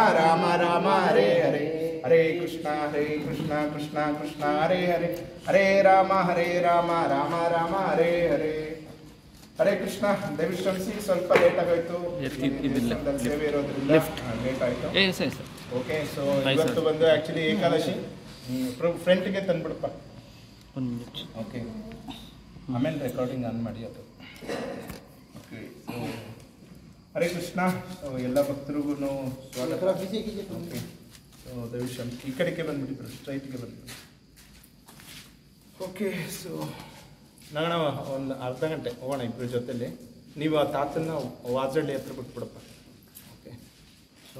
ರಾಮ ರಾಮ ಹರೇ ಹರೇ ಹರೇ ಕೃಷ್ಣ ಹರೇ ಕೃಷ್ಣ ಕೃಷ್ಣ ಕೃಷ್ಣ ಹರೇ ಹರೇ ಹರೇ ರಾಮ ಹರೇ ರಾಮ ರಾಮ ರಾಮ ಹರೇ ಹರೇ ಹರೇ ಕೃಷ್ಣ ದಯವಿಟ್ಟು ಕ್ಷಮಿಸಿ ಸ್ವಲ್ಪ ಲೇಟ್ ಆಗೋಯ್ತು ಇದ್- ಇದ್- ಇದಿಲ್ಲ. ದೇವಸ್ಥಾನದಲ್ಲಿ ಸೇವೆ ಇರೋದ್ರಿಂದ ಲೇಟ್ ಆಯ್ತು ಏ ಸರಿ ಸರ್ ಓಕೆ ಸೊ ಆಯ್ತು ಇವತ್ತು ಸರ್. ಬಂದು ಆಕ್ಚುಲಿ ಏಕಾದಶಿ ಫ್ರಂಟ್ಗೆ ತಂದ್ಬಿಡಪ್ಪ ಒಂದು ನಿಮಿಷ ಓಕೆ ಆಮೇಲೆ ರೆಕಾರ್ಡಿಂಗ್ ಆನ್ ಮಾಡಿ ಅದು okay so Hare Krishna so ಎಲ್ಲ ಭಕ್ತರಿಗೂ ಸ್ವಾಗತ ಓಕೆ ಸೊ ದಯವಿಟ್ಟು ಈ ಕಡೆಗೆ ಬಂದ್ಬಿಡಿ ಸ್ಟ್ರೈಟ್ಗೆ ಬಂದ್ಬಿಡಿ ಓಕೆ ಸೊ ನಾಗಣ ಒಂದು ಅರ್ಧ ಗಂಟೆ ಹೋಗೋಣ ಇಬ್ಬರ ಜೊತೆಲಿ ನೀವು ಆ ತಾತನ್ನ ವಾಜಳ್ಳಿ ಹತ್ರ ಬಿಟ್ಬಿಡಪ್ಪ ಓಕೆ ಸೊ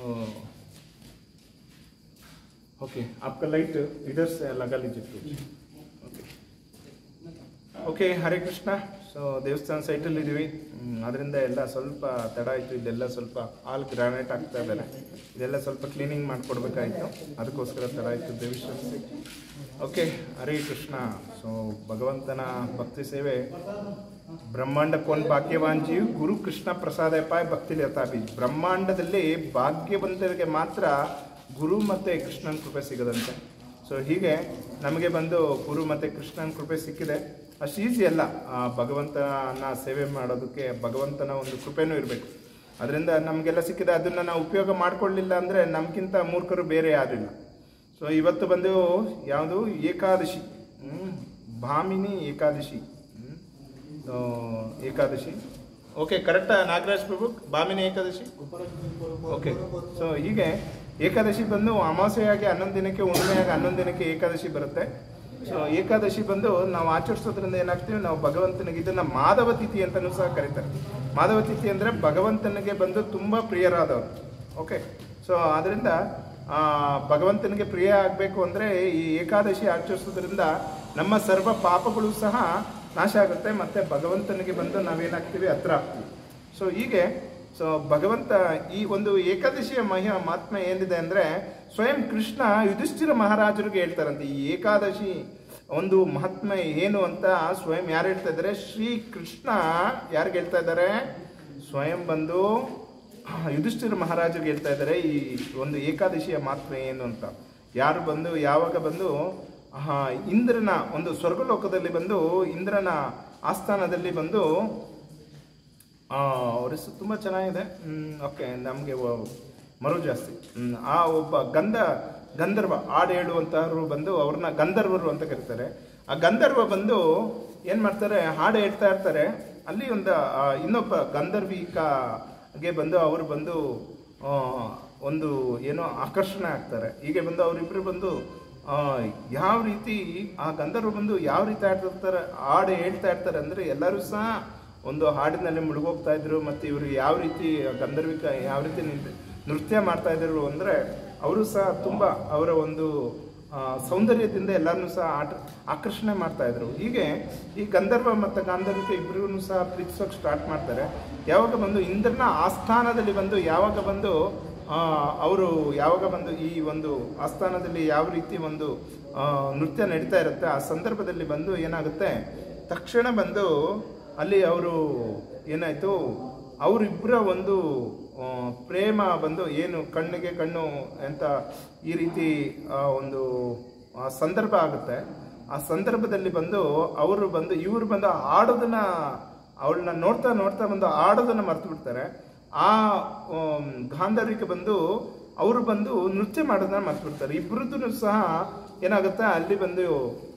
ಓಕೆ आपका लाइट इधर से लगा लीजिए please okay okay Hare Krishna so ದೇವಸ್ಥಾನ ಸೈಟಲ್ಲಿ ಇದ್ದೀವಿ ಅದರಿಂದ ಎಲ್ಲ ಸ್ವಲ್ಪ ತಡ ಆಯಿತು ಇದೆಲ್ಲ ಸ್ವಲ್ಪ ಆಲ್ ಗ್ರಾನೈಟ್ ಆಗ್ತಾ ಇದ್ದಾರೆ ಇದೆಲ್ಲ ಸ್ವಲ್ಪ ಕ್ಲೀನಿಂಗ್ ಮಾಡಿಕೊಡ್ಬೇಕಾಯ್ತು ಅದಕ್ಕೋಸ್ಕರ ತಡ ಆಯಿತು ದೇವಸ್ಥಾನ ಓಕೆ ಹರೇ ಕೃಷ್ಣ ಸೊ ಭಗವಂತನ ಭಕ್ತಿ ಸೇವೆ ಬ್ರಹ್ಮಾಂಡ ಕೋನ್ ಭಾಗ್ಯವಾನ್ ಜೀವ್ ಗುರು ಕೃಷ್ಣ ಪ್ರಸಾದ ಪಾಯ್ ಭಕ್ತಿ ಲತಾಬಿ ಬ್ರಹ್ಮಾಂಡದಲ್ಲಿ ಭಾಗ್ಯವಂತರಿಗೆ ಮಾತ್ರ ಗುರು ಮತ್ತು ಕೃಷ್ಣನ ಕೃಪೆ ಸಿಗದಂತೆ ಸೊ ಹೀಗೆ ನಮಗೆ ಬಂದು ಗುರು ಮತ್ತು ಕೃಷ್ಣನ ಕೃಪೆ ಸಿಕ್ಕಿದೆ ಅಷ್ಟು ಈಸಿ ಅಲ್ಲ ಆ ಭಗವಂತನ ಸೇವೆ ಮಾಡೋದಕ್ಕೆ ಭಗವಂತನ ಒಂದು ಕೃಪೆನೂ ಇರಬೇಕು ಅದರಿಂದ ನಮಗೆಲ್ಲ ಸಿಕ್ಕಿದೆ ಅದನ್ನು ನಾವು ಉಪಯೋಗ ಮಾಡ್ಕೊಳ್ಳಿಲ್ಲ ಅಂದರೆ ನಮಗಿಂತ ಮೂರ್ಖರು ಬೇರೆ ಯಾರಿಲ್ಲ ಸೊ ಇವತ್ತು ಬಂದು ಯಾವುದು Ekadashi hmm? Bhamini Ekadashi hmm? So, Ekadashi okay ಕರೆಕ್ಟಾ ನಾಗರಾಜ್ ಪ್ರಭು ಭಾಮಿನಿ ಏಕಾದಶಿ ಓಕೆ ಸೊ ಹೀಗೆ ಏಕಾದಶಿ ಬಂದು ಅಮಾವಾಸ್ಯೆಯಾಗಿ ಹನ್ನೊಂದು ದಿನಕ್ಕೆ ಹುಣ್ಣಿಮೆಯಾಗಿ ಹನ್ನೊಂದು ದಿನಕ್ಕೆ ಏಕಾದಶಿ ಬರುತ್ತೆ ಸೊ ಏಕಾದಶಿ ಬಂದು ನಾವು ಆಚರಿಸೋದ್ರಿಂದ ಏನಾಗ್ತೀವಿ ನಾವು ಭಗವಂತನಿಗೆ ಇದನ್ನ ಮಾಧವ ತಿಥಿ ಅಂತಲೂ ಸಹ ಕರೀತಾರೆ ಮಾಧವ ತಿಥಿ ಅಂದ್ರೆ ಭಗವಂತನಿಗೆ ಬಂದು ತುಂಬಾ ಪ್ರಿಯರಾದವರು ಓಕೆ ಸೊ ಅದರಿಂದ ಆ, ಭಗವಂತನಿಗೆ ಪ್ರಿಯ ಆಗಬೇಕು ಅಂದರೆ ಈ ಏಕಾದಶಿ ಆಚರಿಸೋದ್ರಿಂದ ನಮ್ಮ ಸರ್ವ ಪಾಪಗಳು ಸಹ ನಾಶ ಆಗುತ್ತೆ ಮತ್ತು ಭಗವಂತನಿಗೆ ಬಂದು ನಾವೇನಾಗ್ತೀವಿ ಹತ್ರ ಆಗ್ತೀವಿ ಸೊ ಹೀಗೆ ಸೊ ಭಗವಂತ ಈ ಒಂದು ಏಕಾದಶಿಯ ಮಹಿಮ ಮಹಾತ್ಮ ಏನಿದೆ ಅಂದರೆ ಸ್ವಯಂ ಕೃಷ್ಣ ಯುಧಿಷ್ಠಿರ ಮಹಾರಾಜರಿಗೆ ಹೇಳ್ತಾರಂತೆ ಈ ಏಕಾದಶಿ ಒಂದು ಮಹಾತ್ಮ ಏನು ಅಂತ ಸ್ವಯಂ ಯಾರು ಹೇಳ್ತಾ ಇದ್ದಾರೆ ಶ್ರೀ ಕೃಷ್ಣ ಯಾರಿಗೆ ಹೇಳ್ತಾ ಇದ್ದಾರೆ ಸ್ವಯಂ ಬಂದು ಯುಧಿಷ್ಠಿರ ಮಹಾರಾಜರಿಗೆ ಹೇಳ್ತಾ ಇದ್ದಾರೆ ಈ ಒಂದು ಏಕಾದಶಿಯ ಮಹತ್ವ ಏನು ಅಂತ ಯಾರು ಬಂದು ಯಾವಾಗ ಬಂದು ಆ, ಇಂದ್ರನ ಒಂದು ಸ್ವರ್ಗಲೋಕದಲ್ಲಿ ಬಂದು ಇಂದ್ರನ ಆಸ್ಥಾನದಲ್ಲಿ ಬಂದು ಆ, ಅವ್ರ ಹೆಸರು ತುಂಬ ಚೆನ್ನಾಗಿದೆ ಓಕೆ ನಮಗೆ ಮರು ಜಾಸ್ತಿ ಹ್ಮ್, ಆ ಒಬ್ಬ ಗಂಧ ಗಂಧರ್ವ ಹಾಡು ಹೇಳುವಂತಹವರು ಬಂದು ಅವ್ರನ್ನ ಗಂಧರ್ವರು ಅಂತ ಕರೀತಾರೆ ಆ ಗಂಧರ್ವ ಬಂದು ಏನು ಮಾಡ್ತಾರೆ ಹಾಡು ಹೇಳ್ತಾ ಇರ್ತಾರೆ ಅಲ್ಲಿ ಒಂದು ಆ, ಇನ್ನೊಬ್ಬ ಗಂಧರ್ವಿಕಾಗೆ ಬಂದು ಅವರು ಬಂದು ಆ, ಒಂದು ಏನೋ ಆಕರ್ಷಣೆ ಆಗ್ತಾರೆ ಹೀಗೆ ಬಂದು ಅವರಿಬ್ಬರು ಬಂದು ಆ, ಯಾವ ರೀತಿ ಆ ಗಂಧರ್ವ ಬಂದು ಯಾವ ರೀತಿ ಆಡ್ತಿರ್ತಾರೆ ಹಾಡು ಹೇಳ್ತಾ ಇರ್ತಾರೆ ಅಂದರೆ ಎಲ್ಲರೂ ಸಹ ಒಂದು ಹಾಡಿನಲ್ಲಿ ಮುಳುಗೋಗ್ತಾ ಇದ್ರು ಮತ್ತು ಇವರು ಯಾವ ರೀತಿ ಗಂಧರ್ವಿಕ ಯಾವ ರೀತಿ ನಿಂತ್- ನೃತ್ಯ ಮಾಡ್ತಾ ಇದ್ರು ಅಂದರೆ ಅವರು ಸಹ ತುಂಬ ಅವರ ಒಂದು ಆ, ಸೌಂದರ್ಯದಿಂದ ಎಲ್ಲರನ್ನೂ ಸಹ ಆಟ ಆಕರ್ಷಣೆ ಮಾಡ್ತಾ ಇದ್ರು ಹೀಗೆ ಈ ಗಂಧರ್ವ ಮತ್ತು ಗಾಂಧರ್ವಿಕ ಇಬ್ಬರಿಗೂ ಸಹ ಪ್ರೀತಿಸೋಕೆ ಸ್ಟಾರ್ಟ್ ಮಾಡ್ತಾರೆ ಯಾವಾಗ ಬಂದು ಇಂದ್ರನ ಆಸ್ಥಾನದಲ್ಲಿ ಬಂದು ಯಾವಾಗ ಬಂದು ಆ, ಅವರು ಯಾವಾಗ ಬಂದು ಈ ಒಂದು ಆಸ್ಥಾನದಲ್ಲಿ ಯಾವ ರೀತಿ ಒಂದು ಆ, ನೃತ್ಯ ನಡೀತಾ ಇರುತ್ತೆ ಆ ಸಂದರ್ಭದಲ್ಲಿ ಬಂದು ಏನಾಗುತ್ತೆ ತಕ್ಷಣ ಬಂದು ಅಲ್ಲಿ ಅವರು ಏನಾಯಿತು ಅವರಿಬ್ಬರ ಒಂದು ಆ, ಪ್ರೇಮ ಬಂದು ಏನು ಕಣ್ಣಿಗೆ ಕಣ್ಣು ಅಂತ ಈ ರೀತಿ ಆ, ಒಂದು ಆ, ಸಂದರ್ಭ ಆಗುತ್ತೆ ಆ ಸಂದರ್ಭದಲ್ಲಿ ಬಂದು ಅವರು ಬಂದು ಇವರು ಬಂದು ಹಾಡೋದನ್ನ ಅವಳನ್ನ ನೋಡ್ತಾ ನೋಡ್ತಾ ಬಂದು ಆಡೋದನ್ನ ಮರ್ತು ಬಿಡ್ತಾರೆ ಆ ಆಮ್, ಗಾಂಧರ್ವಿಗೆ ಬಂದು ಅವರು ಬಂದು ನೃತ್ಯ ಮಾಡೋದನ್ನ ಮರ್ತು ಬಿಡ್ತಾರೆ ಇಬ್ಬರದ್ದು ಸಹ ಏನಾಗುತ್ತೆ ಅಲ್ಲಿ ಬಂದು